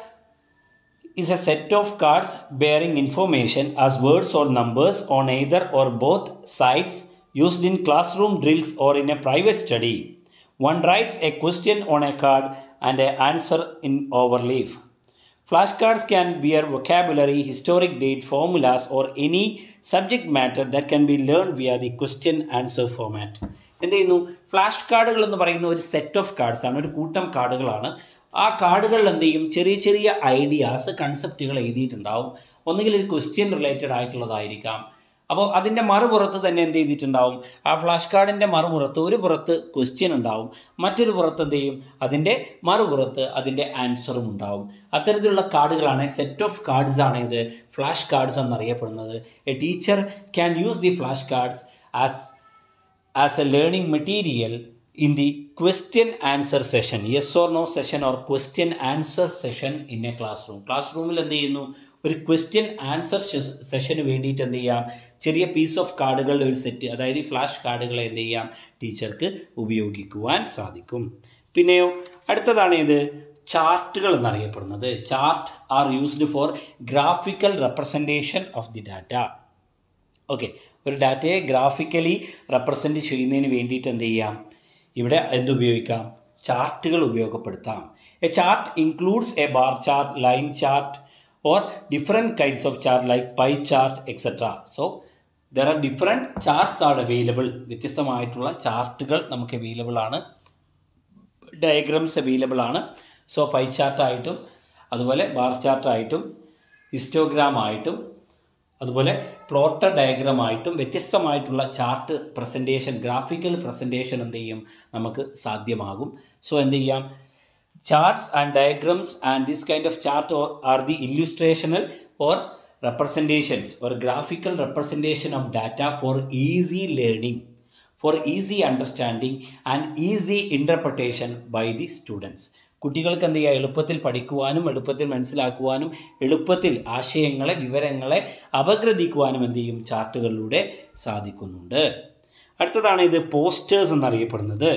is a set of cards bearing information as words or numbers on either or both sides used in classroom drills or in a private study. One writes a question on a card and an answer in overleaf. Flashcards can bear vocabulary, historic date, formulas, or any subject matter that can be learned via the question answer format. എന്ത് ചെയ്യുന്നു flash കാർഡുകൾ എന്ന് പറയുന്ന ഒരു set of cards ആണ് ഒരു കൂട്ടം കാർഡുകളാണ് ആ കാർഡുകളിൽ എന്ത് ചെയ്യും ചെറിയ ചെറിയ ഐഡിയാസ് കൺസെപ്റ്റുകൾ എഴുതിയിട്ടുണ്ടാവും ഒന്നുകിൽ ഒരു ക്വസ്റ്റ്യൻ റിലേറ്റഡ് ആയിട്ടുള്ളതായിരിക്കാം അപ്പോൾ അതിൻ്റെ മറുപുറത്ത് തന്നെ എന്ത് ചെയ്തിട്ടുണ്ടാവും ആ ഫ്ലാഷ് കാർഡിൻ്റെ മറുപുറത്ത് ഒരു പുറത്ത് ക്വസ്റ്റ്യൻ ഉണ്ടാവും മറ്റൊരു പുറത്ത് എന്ത് ചെയ്യും അതിൻ്റെ മറുപുറത്ത് അതിൻ്റെ ആൻസറും ഉണ്ടാവും അത്തരത്തിലുള്ള കാർഡുകളാണ് സെറ്റ് ഓഫ് കാർഡ്സ് ആണ് ഇത് ഫ്ലാഷ് കാർഡ്സ് എന്നറിയപ്പെടുന്നത് a teacher can use the flash cards as as a learning material in the question answer session yes or no session or question answer session in a classroom ക്ലാസ് റൂമിൽ എന്ത് ചെയ്യുന്നു ഒരു question answer സെഷന് വേണ്ടിയിട്ട് എന്ത് ചെയ്യാം ചെറിയ piece of കാർഡുകളുടെ ഒരു സെറ്റ് അതായത് ഈ ഫ്ലാഷ് കാർഡുകളെ എന്ത് ചെയ്യാം ടീച്ചർക്ക് ഉപയോഗിക്കുവാൻ സാധിക്കും പിന്നെയോ അടുത്തതാണ് ഇത് ചാർട്ടുകൾ എന്നറിയപ്പെടുന്നത് chart are used for graphical representation of the data okay ഒരു ഡാറ്റയെ ഗ്രാഫിക്കലി റെപ്രസെൻറ്റ് ചെയ്യുന്നതിന് വേണ്ടിയിട്ട് എന്ത് ചെയ്യാം ഇവിടെ എന്തുപയോഗിക്കാം ചാർട്ടുകൾ ഉപയോഗപ്പെടുത്താം a chart includes a bar chart line chart or different kinds of chart like pie chart etcetera so there are different charts are available വ്യത്യസ്തമായിട്ടുള്ള ചാർട്ടുകൾ നമുക്ക് അവൈലബിൾ ആണ് ഡയഗ്രാംസ് അവൈലബിൾ ആണ് സോ പൈ ചാർട്ടായിട്ടും അതുപോലെ ബാർ ചാർട്ടായിട്ടും ഹിസ്റ്റോഗ്രാം ആയിട്ടും അതുപോലെ plotter diagram ആയിട്ടും വ്യത്യസ്തമായിട്ടുള്ള ചാർട്ട് പ്രസൻറ്റേഷൻ ഗ്രാഫിക്കൽ പ്രസൻറ്റേഷൻ എന്ത് ചെയ്യും നമുക്ക് സാധ്യമാകും സോ എന്ത് ചെയ്യാം charts and diagrams and this kind of chart are the illustrational or representations or graphical representation of data for easy learning for easy understanding and easy interpretation by the students കുട്ടികൾക്ക് എന്ത് ചെയ്യുക എളുപ്പത്തിൽ പഠിക്കുവാനും എളുപ്പത്തിൽ മനസ്സിലാക്കുവാനും എളുപ്പത്തിൽ ആശയങ്ങളെ വിവരങ്ങളെ അപഗ്രഥിക്കുവാനും എന്ത് ചെയ്യും ചാർട്ടുകളിലൂടെ സാധിക്കുന്നുണ്ട് അടുത്തതാണ് ഇത് പോസ്റ്റേഴ്സ് എന്നറിയപ്പെടുന്നത്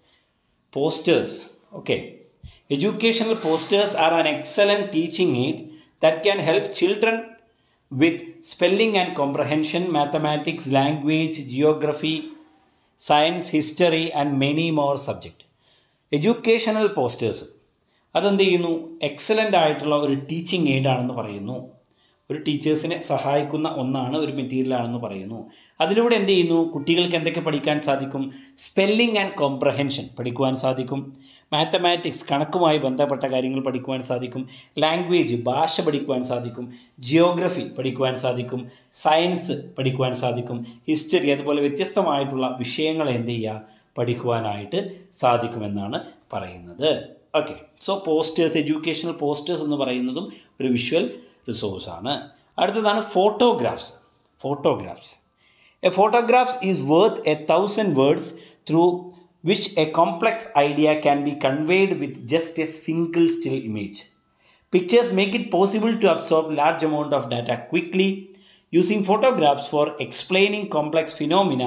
posters okay educational posters are an excellent teaching aid that can help children with spelling and comprehension, mathematics, language, geography, science, history, and many more subjects. Educational posters അതെന്ത് ചെയ്യുന്നു എക്സലൻ്റ് ആയിട്ടുള്ള ഒരു ടീച്ചിങ് എയ്ഡ് ആണെന്ന് പറയുന്നു ഒരു ടീച്ചേഴ്സിനെ സഹായിക്കുന്ന ഒന്നാണ് ഒരു മെറ്റീരിയൽ ആണെന്ന് പറയുന്നു അതിലൂടെ എന്ത് ചെയ്യുന്നു കുട്ടികൾക്ക് എന്തൊക്കെ പഠിക്കാൻ സാധിക്കും സ്പെല്ലിംഗ് ആൻഡ് കോംപ്രഹെൻഷൻ പഠിക്കുവാൻ സാധിക്കും മാത്തമാറ്റിക്സ് കണക്കുമായി ബന്ധപ്പെട്ട കാര്യങ്ങൾ പഠിക്കുവാൻ സാധിക്കും ലാംഗ്വേജ് ഭാഷ പഠിക്കുവാൻ സാധിക്കും ജിയോഗ്രഫി പഠിക്കുവാൻ സാധിക്കും സയൻസ് പഠിക്കുവാൻ സാധിക്കും ഹിസ്റ്ററി അതുപോലെ വ്യത്യസ്തമായിട്ടുള്ള വിഷയങ്ങൾ എന്ത് ചെയ്യുക പഠിക്കുവാനായിട്ട് സാധിക്കുമെന്നാണ് പറയുന്നത് okay so posters educational posters എന്ന് പറയുന്നതും ഒരു വിഷ്വൽ റിസോഴ്സ് ആണ് അടുത്തതാണ് photographs photographs a photographs is worth a thousand words through which a complex idea can be conveyed with just a single still image Pictures make it possible to absorb large amount of data quickly. Using photographs for explaining complex phenomena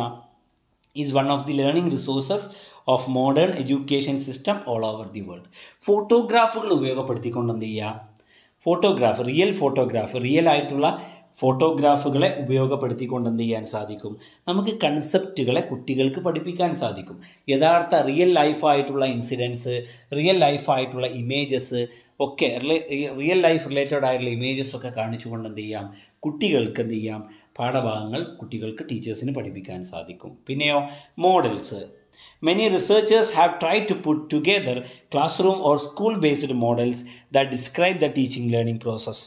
is one of the learning resources of modern education system all over the world. ഫോട്ടോഗ്രാഫുകൾ ഉപയോഗപ്പെടുത്തിക്കൊണ്ട് എന്ത് ചെയ്യുക photograph real photograph real ആയിട്ടുള്ള ഫോട്ടോഗ്രാഫുകളെ ഉപയോഗപ്പെടുത്തിക്കൊണ്ട് എന്ത് ചെയ്യാൻ സാധിക്കും നമുക്ക് കൺസെപ്റ്റുകളെ കുട്ടികൾക്ക് പഠിപ്പിക്കാൻ സാധിക്കും യഥാർത്ഥ റിയൽ ലൈഫായിട്ടുള്ള ഇൻസിഡൻസ് റിയൽ ലൈഫായിട്ടുള്ള ഇമേജസ് ഒക്കെ റിയൽ ലൈഫ് റിലേറ്റഡ് ആയിട്ടുള്ള ഇമേജസ് ഒക്കെ കാണിച്ചുകൊണ്ട് എന്ത് ചെയ്യാം കുട്ടികൾക്ക് എന്ത് ചെയ്യാം പാഠഭാഗങ്ങൾ കുട്ടികൾക്ക് ടീച്ചേഴ്സിന് പഠിപ്പിക്കാൻ സാധിക്കും പിന്നെയോ models Many researchers have tried to put together classroom or school based models that describe the teaching learning process.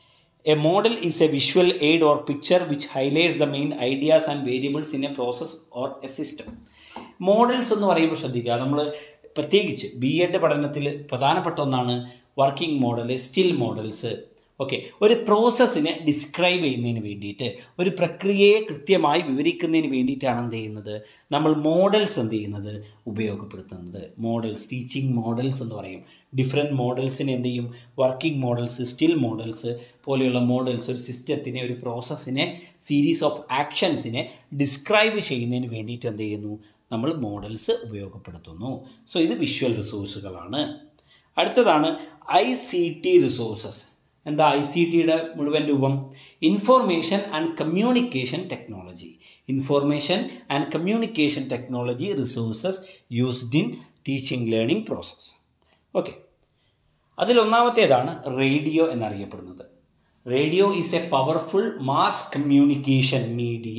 A model is a visual aid or picture which highlights the main ideas and variables in a process or a system. Models എന്ന് പറയുമ്പോൾ ശ്രദ്ധിക്കുക നമ്മൾ പ്രത്യേകിച്ച് B Ed പഠനത്തിൽ പ്രധാനപ്പെട്ട ഒന്നാണ് working model still models okay ഒരു പ്രോസസ്സിനെ ഡിസ്ക്രൈബ് ചെയ്യുന്നതിന് വേണ്ടിയിട്ട് ഒരു പ്രക്രിയയെ കൃത്യമായി വിവരിക്കുന്നതിന് വേണ്ടിയിട്ടാണ് എന്ത് ചെയ്യുന്നത് നമ്മൾ മോഡൽസ് എന്ത് ചെയ്യുന്നത് ഉപയോഗപ്പെടുത്തുന്നത് മോഡൽസ് ടീച്ചിങ് മോഡൽസ് എന്ന് പറയും ഡിഫറെൻറ്റ് മോഡൽസിനെ എന്ത് ചെയ്യും വർക്കിംഗ് മോഡൽസ് സ്റ്റിൽ മോഡൽസ് പോലെയുള്ള മോഡൽസ് ഒരു സിസ്റ്റത്തിനെ ഒരു പ്രോസസ്സിനെ സീരീസ് ഓഫ് ആക്ഷൻസിനെ ഡിസ്ക്രൈബ് ചെയ്യുന്നതിന് വേണ്ടിയിട്ട് എന്ത് ചെയ്യുന്നു നമ്മൾ മോഡൽസ് ഉപയോഗപ്പെടുത്തുന്നു സോ ഇത് വിഷ്വൽ റിസോഴ്സുകളാണ് അടുത്തതാണ് ഐ സി ടി റിസോഴ്സസ് എന്താ ഐ സി ടിയുടെ മുഴുവൻ രൂപം information and communication technology information and communication technology resources used in teaching learning process okay അതിലൊന്നാമത്തേതാണ് റേഡിയോ എന്നറിയപ്പെടുന്നത് radio is a powerful mass communication media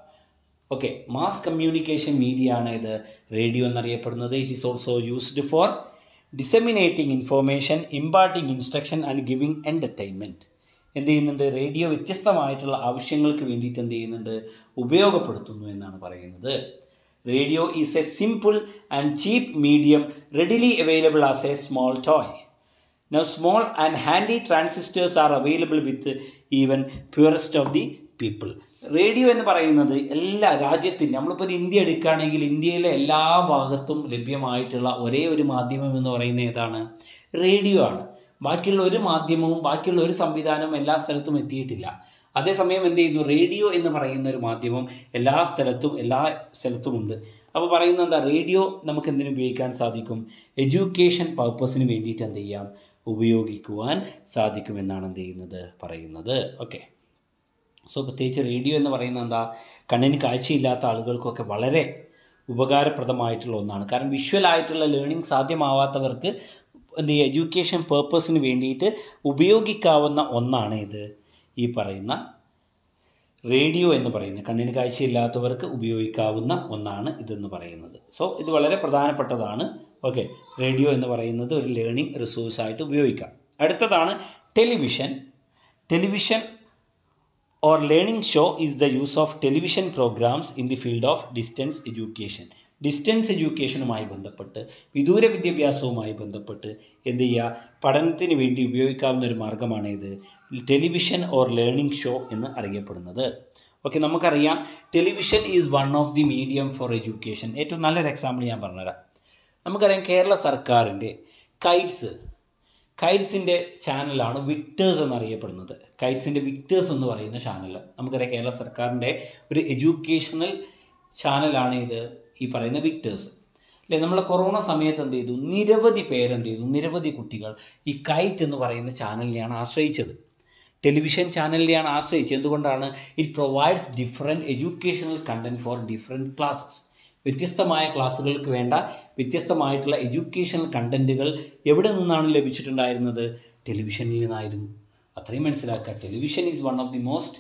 okay mass communication media ആണ് ഇത് radio എന്നറിയപ്പെടുന്നത് it is also used for disseminating information imparting instruction and giving entertainment എന്ത് ചെയ്യുന്നുണ്ട് radio വ്യത്യസ്തമായിട്ടുള്ള ആവശ്യങ്ങൾക്ക് വേണ്ടിയിട്ട് എന്ത് ചെയ്യുന്നുണ്ട് ഉപയോഗപ്പെടുത്തുന്നു എന്നാണ് പറയുന്നത് radio is a simple and cheap medium readily available as a small toy Now, small and handy transistors are available with even purest of the people. Radio എന്ന് പറയുന്നത് എല്ലാ രാജ്യത്തിൻ്റെ നമ്മളിപ്പോൾ ഒരു ഇന്ത്യ എടുക്കുകയാണെങ്കിൽ ഇന്ത്യയിലെ എല്ലാ ഭാഗത്തും ലഭ്യമായിട്ടുള്ള ഒരേ ഒരു മാധ്യമം എന്ന് പറയുന്നത് ഏതാണ് റേഡിയോ ആണ് ബാക്കിയുള്ള ഒരു മാധ്യമവും ബാക്കിയുള്ള ഒരു സംവിധാനവും എല്ലാ സ്ഥലത്തും എത്തിയിട്ടില്ല അതേസമയം എന്ത് ചെയ്യുന്നു റേഡിയോ എന്ന് പറയുന്ന ഒരു മാധ്യമം എല്ലാ സ്ഥലത്തും എല്ലാ സ്ഥലത്തുമുണ്ട് അപ്പോൾ പറയുന്നത് എന്താ റേഡിയോ നമുക്ക് എന്തിനു ഉപയോഗിക്കാൻ സാധിക്കും എഡ്യൂക്കേഷൻ പർപ്പസിന് വേണ്ടിയിട്ട് എന്ത് ചെയ്യാം ഉപയോഗിക്കുവാൻ സാധിക്കുമെന്നാണ് എന്ത് ചെയ്യുന്നത് പറയുന്നത് ഓക്കെ സോ പ്രത്യേകിച്ച് റേഡിയോ എന്ന് പറയുന്നത് എന്താ കണ്ണിന് കാഴ്ചയില്ലാത്ത ആളുകൾക്കൊക്കെ വളരെ ഉപകാരപ്രദമായിട്ടുള്ള ഒന്നാണ് കാരണം വിഷ്വൽ ആയിട്ടുള്ള ലേണിംഗ് സാധ്യമാവാത്തവർക്ക് എന്ത് ചെയ്യുക എഡ്യൂക്കേഷൻ പേർപ്പസിന് വേണ്ടിയിട്ട് ഉപയോഗിക്കാവുന്ന ഒന്നാണ് ഇത് ഈ പറയുന്ന റേഡിയോ എന്ന് പറയുന്നത് കണ്ണിന് കാഴ്ചയില്ലാത്തവർക്ക് ഉപയോഗിക്കാവുന്ന ഒന്നാണ് ഇതെന്ന് പറയുന്നത് സോ ഇത് വളരെ പ്രധാനപ്പെട്ടതാണ് ഓക്കെ റേഡിയോ എന്ന് പറയുന്നത് ഒരു ലേണിംഗ് റിസോഴ്സ് ആയിട്ട് ഉപയോഗിക്കാം അടുത്തതാണ് television television or learning show is the use of television programmes in the field of distance education distance എഡ്യൂക്കേഷനുമായി ബന്ധപ്പെട്ട് വിദൂര വിദ്യാഭ്യാസവുമായി ബന്ധപ്പെട്ട് എന്ത് ചെയ്യുക പഠനത്തിന് വേണ്ടി ഉപയോഗിക്കാവുന്ന ഒരു മാർഗ്ഗമാണ് ഇത് ടെലിവിഷൻ ഓർ ലേണിംഗ് ഷോ എന്ന് അറിയപ്പെടുന്നത് ഓക്കെ നമുക്കറിയാം television is one of the medium for education ഏറ്റവും നല്ലൊരു എക്സാമ്പിൾ ഞാൻ പറഞ്ഞുതരാം നമുക്കറിയാം കേരള സർക്കാരിൻ്റെ കൈറ്റ്സ് കൈറ്റ്സിൻ്റെ ചാനലാണ് വിക്ടേഴ്സ് എന്നറിയപ്പെടുന്നത് കൈറ്റ്സിൻ്റെ വിക്ടേഴ്സ് എന്ന് പറയുന്ന ചാനൽ നമുക്കറിയാം കേരള സർക്കാരിൻ്റെ ഒരു എഡ്യൂക്കേഷണൽ ചാനലാണ് ഇത് ഈ പറയുന്ന വിക്ടേഴ്സ് അല്ലേ നമ്മൾ കൊറോണ സമയത്ത് എന്ത് ചെയ്തു നിരവധി പേരെന്ത് ചെയ്തു നിരവധി കുട്ടികൾ ഈ കൈറ്റ് എന്ന് പറയുന്ന ചാനലിനെയാണ് ആശ്രയിച്ചത് ടെലിവിഷൻ ചാനലിനെയാണ് ആശ്രയിച്ചത് എന്തുകൊണ്ടാണ് it provides different educational content for different classes വ്യത്യസ്തമായ ക്ലാസ്സുകൾക്ക് വേണ്ട വ്യത്യസ്തമായിട്ടുള്ള എഡ്യൂക്കേഷണൽ കണ്ടൻറ്റുകൾ എവിടെ നിന്നാണ് ലഭിച്ചിട്ടുണ്ടായിരുന്നത് ടെലിവിഷനിൽ നിന്നായിരുന്നു അത്രയും മനസ്സിലാക്കുക television is one of the most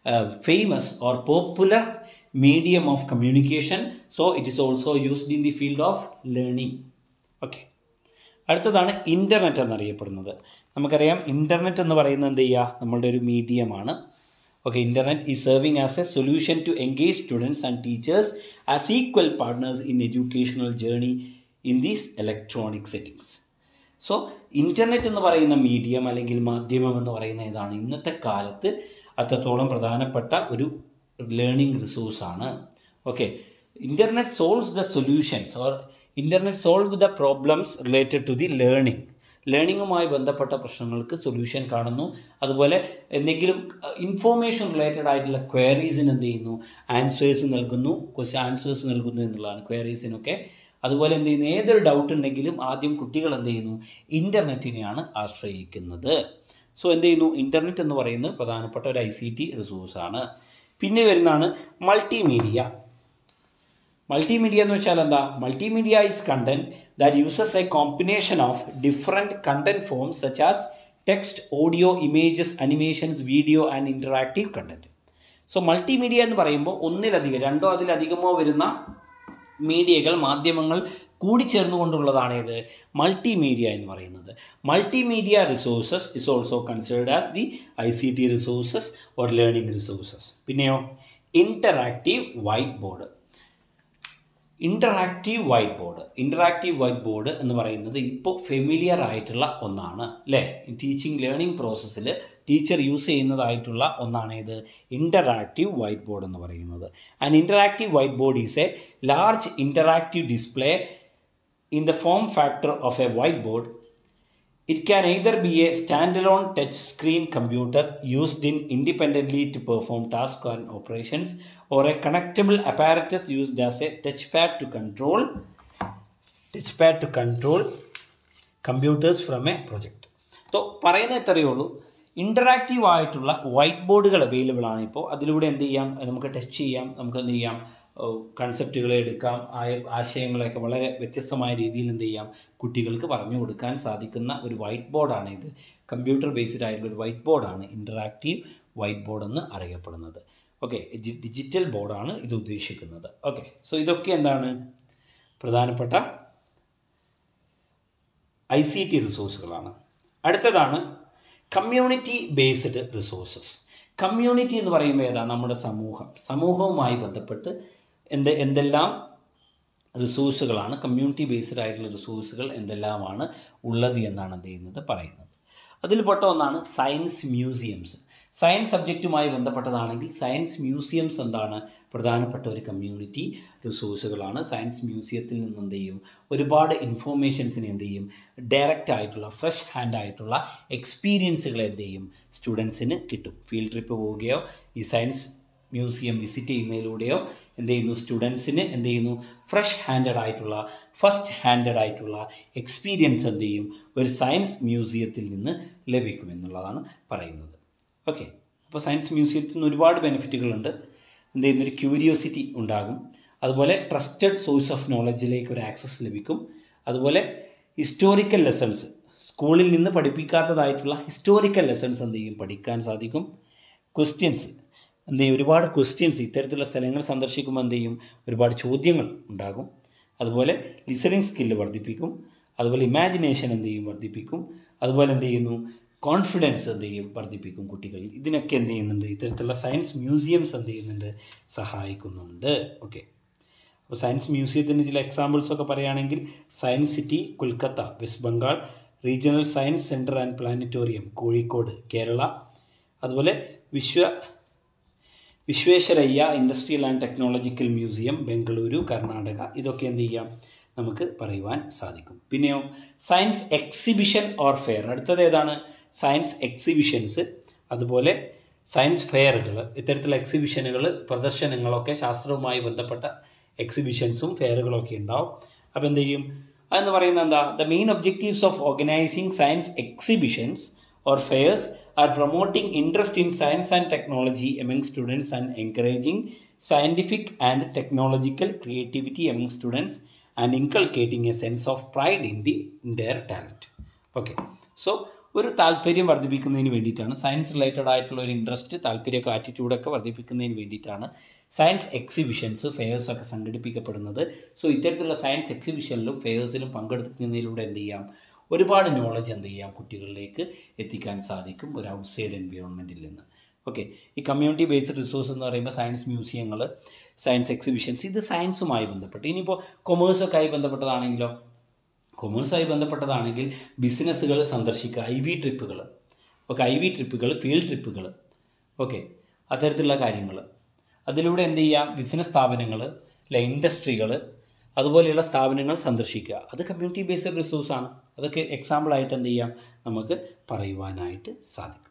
famous or popular medium of communication so it is also used in the field of learning okay അടുത്തതാണ് ഇൻ്റർനെറ്റ് എന്നറിയപ്പെടുന്നത് നമുക്കറിയാം ഇൻ്റർനെറ്റ് എന്ന് പറയുന്നത് എന്ത് ചെയ്യുക നമ്മളുടെ ഒരു മീഡിയമാണ് ഓക്കെ ഇൻ്റർനെറ്റ് ഈ serving as a solution to engage students and teachers as equal partners in educational journey in these electronic settings so internet എന്ന് പറയുന്ന മീഡിയം അല്ലെങ്കിൽ മാധ്യമം എന്ന് പറയുന്ന ഇതാണ് ഇന്നത്തെ കാലത്ത് അത്രത്തോളം പ്രധാനപ്പെട്ട ഒരു ലേണിംഗ് റിസോഴ്സാണ് okay internet solves the solutions or internet solve the problems related to the learning ലേണിങ്ങുമായി ബന്ധപ്പെട്ട പ്രശ്നങ്ങൾക്ക് സൊല്യൂഷൻ കാണുന്നു അതുപോലെ എന്തെങ്കിലും ഇൻഫോർമേഷൻ റിലേറ്റഡ് ആയിട്ടുള്ള ക്വയറീസിന് എന്ത് ചെയ്യുന്നു ആൻസേഴ്സ് നൽകുന്നു ക്വസ്റ്റ്യൻ ആൻസേഴ്സ് നൽകുന്നു എന്നുള്ളതാണ് ക്വയറീസിനൊക്കെ അതുപോലെ എന്ത് ചെയ്യുന്നു ഏതൊരു ഡൗട്ട് ഉണ്ടെങ്കിലും ആദ്യം കുട്ടികൾ എന്ത് ചെയ്യുന്നു ഇൻ്റർനെറ്റിനെയാണ് ആശ്രയിക്കുന്നത് സോ എന്ത് ചെയ്യുന്നു ഇൻ്റർനെറ്റ് എന്ന് പറയുന്നത് പ്രധാനപ്പെട്ട ഒരു ഐ സി ടി റിസോഴ്സാണ് പിന്നെ വരുന്നതാണ് മൾട്ടിമീഡിയ മൾട്ടിമീഡിയ എന്ന് വെച്ചാൽ എന്താ multimedia is content that uses a combination of different content forms such as text audio images animations video and interactive content so multimedia എന്ന് പറയുമ്പോൾ ഒന്നിലധികം രണ്ടോ അതിലധികമോ വരുന്ന മീഡിയകൾ മാധ്യമങ്ങൾ കൂടിച്ചേർന്നുകൊണ്ടുള്ളതാണ് ഇത് മൾട്ടിമീഡിയ എന്ന് പറയുന്നത് multimedia resources is also considered as the I C T resources or learning resources പിന്നെയോ interactive whiteboard interactive whiteboard interactive whiteboard എന്ന് പറയുന്നത് ഇപ്പോൾ ഫെമിലിയർ ആയിട്ടുള്ള ഒന്നാണ് അല്ലേ ടീച്ചിങ് ലേണിംഗ് പ്രോസസ്സിൽ ടീച്ചർ യൂസ് ചെയ്യുന്നതായിട്ടുള്ള ഒന്നാണ് ഇത് ഇൻ്ററാക്റ്റീവ് വൈറ്റ് ബോർഡ് എന്ന് പറയുന്നത് and interactive whiteboard is a large interactive display in the form factor of a whiteboard It can either be a standalone touchscreen computer used in independently to perform tasks and operations or a connectable apparatus used as a touchpad to control touchpad to control computers from a project. So പറയുന്ന ഇത്രയേ ഉള്ളൂ interactive ആയിട്ടുള്ള white ബോർഡുകൾ available ആണ് ഇപ്പോൾ അതിലൂടെ എന്ത് ചെയ്യാം നമുക്ക് ടച്ച് ചെയ്യാം നമുക്ക് എന്ത് ചെയ്യാം കൺസെപ്റ്റുകളെ എടുക്കാം ആശയങ്ങളെയൊക്കെ വളരെ വ്യത്യസ്തമായ രീതിയിൽ എന്ത് ചെയ്യാം കുട്ടികൾക്ക് പറഞ്ഞു കൊടുക്കാൻ സാധിക്കുന്ന ഒരു വൈറ്റ് ബോർഡാണ് ഇത് കമ്പ്യൂട്ടർ ബേസ്ഡ് ആയിട്ടുള്ള ഒരു വൈറ്റ് ബോർഡാണ് ഇൻ്ററാക്റ്റീവ് വൈറ്റ് ബോർഡ് എന്ന് അറിയപ്പെടുന്നത് ഓക്കെ ഡിജിറ്റൽ ബോർഡാണ് ഇത് ഉദ്ദേശിക്കുന്നത് ഓക്കെ സോ ഇതൊക്കെ എന്താണ് പ്രധാനപ്പെട്ട ഐ സി ടി റിസോഴ്സുകളാണ് അടുത്തതാണ് കമ്മ്യൂണിറ്റി ബേസ്ഡ് റിസോഴ്സസ് കമ്മ്യൂണിറ്റി എന്ന് പറയുമ്പോൾ ഏതാ നമ്മുടെ സമൂഹം സമൂഹവുമായി ബന്ധപ്പെട്ട് എന്ത് എന്തെല്ലാം റിസോഴ്സുകളാണ് കമ്മ്യൂണിറ്റി ബേസ്ഡ് ആയിട്ടുള്ള റിസോഴ്സുകൾ എന്തെല്ലാമാണ് ഉള്ളത് എന്നാണ് എന്ത് ചെയ്യുന്നത് പറയുന്നത് അതിൽപ്പെട്ട ഒന്നാണ് സയൻസ് മ്യൂസിയംസ് സയൻസ് സബ്ജക്റ്റുമായി ബന്ധപ്പെട്ടതാണെങ്കിൽ സയൻസ് മ്യൂസിയംസ് എന്താണ് പ്രധാനപ്പെട്ട ഒരു കമ്മ്യൂണിറ്റി റിസോഴ്സുകളാണ് സയൻസ് മ്യൂസിയത്തിൽ നിന്ന് എന്ത് ചെയ്യും ഒരുപാട് ഇൻഫോർമേഷൻസിന് എന്ത് ചെയ്യും ഡയറക്റ്റ് ആയിട്ടുള്ള ഫ്രഷ് ഹാൻഡ് ആയിട്ടുള്ള എക്സ്പീരിയൻസുകൾ എന്ത് ചെയ്യും സ്റ്റുഡൻസിന് കിട്ടും ഫീൽഡ് ട്രിപ്പ് പോവുകയോ ഈ സയൻസ് മ്യൂസിയം വിസിറ്റ് ചെയ്യുന്നതിലൂടെയോ എന്ത് ചെയ്യുന്നു സ്റ്റുഡൻസിന് എന്ത് ചെയ്യുന്നു ഫ്രഷ് ഹാൻഡഡ് ആയിട്ടുള്ള ഫസ്റ്റ് ഹാൻഡഡ് ആയിട്ടുള്ള എക്സ്പീരിയൻസ് എന്ത് ചെയ്യും ഒരു സയൻസ് മ്യൂസിയത്തിൽ നിന്ന് ലഭിക്കുമെന്നുള്ളതാണ് പറയുന്നത് ഓക്കെ അപ്പോൾ സയൻസ് മ്യൂസിയത്തിൽ നിന്ന് ഒരുപാട് ബെനിഫിറ്റുകളുണ്ട് എന്ത് ചെയ്യുന്ന ഒരു ക്യൂരിയോസിറ്റി ഉണ്ടാകും അതുപോലെ ട്രസ്റ്റഡ് സോഴ്സ് ഓഫ് നോളജിലേക്ക് ഒരു ആക്സസ് ലഭിക്കും അതുപോലെ ഹിസ്റ്റോറിക്കൽ ലെസൺസ് സ്കൂളിൽ നിന്ന് പഠിപ്പിക്കാത്തതായിട്ടുള്ള ഹിസ്റ്റോറിക്കൽ ലെസൺസ് എന്ത് ചെയ്യും പഠിക്കാൻ സാധിക്കും ക്വസ്റ്റ്യൻസ് എന്ത് ചെയ്യും ഒരുപാട് ക്വസ്റ്റ്യൻസ് ഇത്തരത്തിലുള്ള സ്ഥലങ്ങൾ സന്ദർശിക്കുമ്പോൾ എന്ത് ചെയ്യും ഒരുപാട് ചോദ്യങ്ങൾ ഉണ്ടാകും അതുപോലെ ലിസണിങ് സ്കില്ല് വർദ്ധിപ്പിക്കും അതുപോലെ ഇമാജിനേഷൻ എന്ത് ചെയ്യും വർദ്ധിപ്പിക്കും അതുപോലെ എന്ത് ചെയ്യുന്നു കോൺഫിഡൻസ് എന്ത് ചെയ്യും വർദ്ധിപ്പിക്കും കുട്ടികളിൽ ഇതിനൊക്കെ എന്ത് ചെയ്യുന്നുണ്ട് ഇത്തരത്തിലുള്ള സയൻസ് മ്യൂസിയംസ് എന്ത് ചെയ്യുന്നുണ്ട് സഹായിക്കുന്നുണ്ട് ഓക്കെ അപ്പോൾ സയൻസ് മ്യൂസിയത്തിൻ്റെ ചില എക്സാമ്പിൾസ് ഒക്കെ പറയുകയാണെങ്കിൽ science city Kolkata West Bengal regional science centre and planetarium Kozhikode Kerala അതുപോലെ Vishwa Visvesvaraya industrial and technological museum Bengaluru Karnataka ഇതൊക്കെ എന്ത് ചെയ്യാം നമുക്ക് പറയുവാൻ സാധിക്കും പിന്നെയോ സയൻസ് എക്സിബിഷൻ ഓർ ഫെയർ അടുത്തത് ഏതാണ് സയൻസ് എക്സിബിഷൻസ് അതുപോലെ സയൻസ് ഫെയറുകൾ ഇത്തരത്തിലുള്ള എക്സിബിഷനുകൾ പ്രദർശനങ്ങളൊക്കെ ശാസ്ത്രവുമായി ബന്ധപ്പെട്ട എക്സിബിഷൻസും ഫെയറുകളൊക്കെ ഉണ്ടാവും അപ്പോൾ എന്ത് ചെയ്യും അതെന്ന് പറയുന്നത് എന്താ the main objectives of organising science exhibitions or fairs are promoting interest in science and technology among students and encouraging scientific and technological creativity among students and inculcating a sense of pride in the in their talent okay so ഒരു താല്പര്യം വർദ്ധിപ്പിക്കുന്നതിന് വേണ്ടിയിട്ടാണ് science related ആയിട്ടുള്ള ഒരു interest താല്പര്യമൊക്കെ ആറ്റിറ്റ്യൂഡൊക്കെ വർദ്ധിപ്പിക്കുന്നതിന് വേണ്ടിയിട്ടാണ് science exhibitions fairs ഒക്കെ സംഘടിപ്പിക്കപ്പെടുന്നത് so ഇത്തരത്തിലുള്ള സയൻസ് എക്സിബിഷനിലും ഫെയേഴ്സിലും പങ്കെടുക്കുന്നതിലൂടെ എന്ത് ചെയ്യാം ഒരുപാട് നോളജ് എന്ത് ചെയ്യാം കുട്ടികളിലേക്ക് എത്തിക്കാൻ സാധിക്കും ഒരു ഔട്ട്സൈഡ് എൻവയോൺമെൻറ്റിൽ നിന്ന് ഓക്കെ ഈ കമ്മ്യൂണിറ്റി ബേസ്ഡ് റിസോഴ്സ് എന്ന് പറയുമ്പോൾ സയൻസ് മ്യൂസിയങ്ങൾ സയൻസ് എക്സിബിഷൻസ് ഇത് സയൻസുമായി ബന്ധപ്പെട്ട് ഇനിയിപ്പോൾ കൊമേഴ്സൊക്കെ ആയി ബന്ധപ്പെട്ടതാണെങ്കിലോ കൊമേഴ്സുമായി ബന്ധപ്പെട്ടതാണെങ്കിൽ ബിസിനസ്സുകൾ സന്ദർശിക്കുക ഐ വി ട്രിപ്പുകൾ ഓക്കെ ഐ വി ട്രിപ്പുകൾ ഫീൽഡ് ട്രിപ്പുകൾ ഓക്കെ അത്തരത്തിലുള്ള കാര്യങ്ങൾ അതിലൂടെ എന്ത് ചെയ്യാം ബിസിനസ് സ്ഥാപനങ്ങൾ അല്ലെ ഇൻഡസ്ട്രികൾ അതുപോലെയുള്ള സ്ഥാപനങ്ങൾ സന്ദർശിക്കുക അത് കമ്മ്യൂണിറ്റി ബേസ്ഡ് റിസോഴ്സാണ് അതൊക്കെ എക്സാമ്പിളായിട്ട് എന്ത് ചെയ്യാം നമുക്ക് പറയുവാനായിട്ട് സാധിക്കും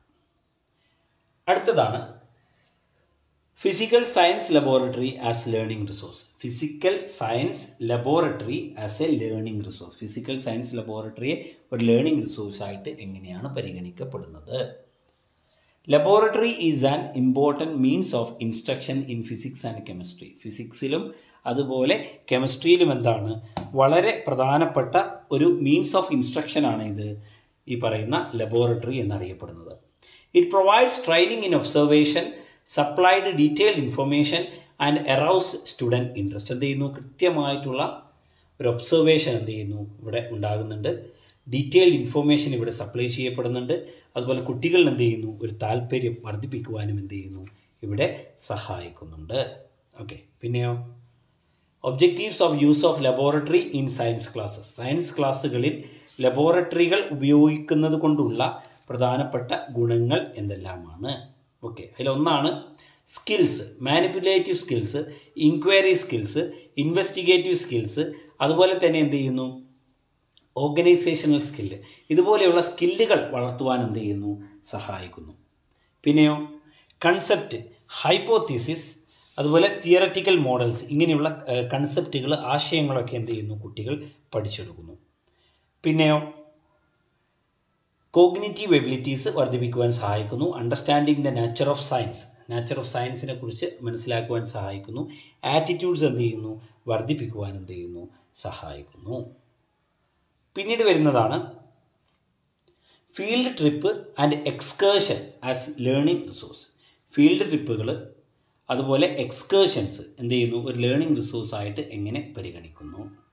അടുത്തതാണ് physical science laboratory as learning resource physical science laboratory as a learning resource physical science ലബോറട്ടറിയെ ഒരു ലേണിംഗ് റിസോഴ്സായിട്ട് എങ്ങനെയാണ് പരിഗണിക്കപ്പെടുന്നത് laboratory is an important means of instruction in physics and chemistry ഫിസിക്സിലും അതുപോലെ കെമിസ്ട്രിയിലും എന്താണ് വളരെ പ്രധാനപ്പെട്ട ഒരു മീൻസ് ഓഫ് ഇൻസ്ട്രക്ഷനാണ് ഇത് ഈ പറയുന്ന ലബോറട്ടറി എന്നറിയപ്പെടുന്നത് it provides training in observation supplied detailed information and arouse student interest എന്ത് ചെയ്യുന്നു കൃത്യമായിട്ടുള്ള ഒരു ഒബ്സർവേഷൻ എന്ത് ചെയ്യുന്നു ഇവിടെ ഉണ്ടാകുന്നുണ്ട് ഡീറ്റെയിൽഡ് ഇൻഫർമേഷൻ ഇവിടെ സപ്ലൈ ചെയ്യപ്പെടുന്നുണ്ട് അതുപോലെ കുട്ടികളിൽ എന്ത് ചെയ്യുന്നു ഒരു താല്പര്യം വർദ്ധിപ്പിക്കുവാനും എന്ത് ചെയ്യുന്നു ഇവിടെ സഹായിക്കുന്നുണ്ട് ഓക്കെ പിന്നെയോ objectives of use of laboratory in science classes science ക്ലാസ്സുകളിൽ ലബോറട്ടറികൾ ഉപയോഗിക്കുന്നത് കൊണ്ടുള്ള പ്രധാനപ്പെട്ട ഗുണങ്ങൾ എന്തെല്ലാമാണ് ഓക്കെ അതിലൊന്നാണ് skills manipulative skills inquiry skills investigative skills അതുപോലെ തന്നെ എന്ത് ചെയ്യുന്നു ഓർഗനൈസേഷണൽ സ്കില്ല് ഇതുപോലെയുള്ള സ്കില്ലുകൾ വളർത്തുവാൻ എന്ത് ചെയ്യുന്നു സഹായിക്കുന്നു പിന്നെയോ കൺസെപ്റ്റ് ഹൈപ്പോത്തീസിസ് അതുപോലെ തിയററ്റിക്കൽ മോഡൽസ് ഇങ്ങനെയുള്ള കൺസെപ്റ്റുകൾ ആശയങ്ങളൊക്കെ എന്ത് ചെയ്യുന്നു കുട്ടികൾ പഠിച്ചെടുക്കുന്നു പിന്നെയോ കോഗ്നിറ്റീവ് എബിലിറ്റീസ് വർദ്ധിപ്പിക്കുവാൻ സഹായിക്കുന്നു understanding the nature of science nature of സയൻസിനെ കുറിച്ച് മനസ്സിലാക്കുവാൻ സഹായിക്കുന്നു ആറ്റിറ്റ്യൂഡ്സ് എന്ത് ചെയ്യുന്നു വർദ്ധിപ്പിക്കുവാൻ എന്ത് ചെയ്യുന്നു സഹായിക്കുന്നു പിന്നീട് വരുന്നതാണ് field trip and excursion as learning resource field ട്രിപ്പുകൾ അതുപോലെ എക്സ്കേർഷൻസ് എന്ത് ചെയ്യുന്നു ഒരു ലേണിംഗ് റിസോഴ്സ് ആയിട്ട് എങ്ങനെ പരിഗണിക്കുന്നു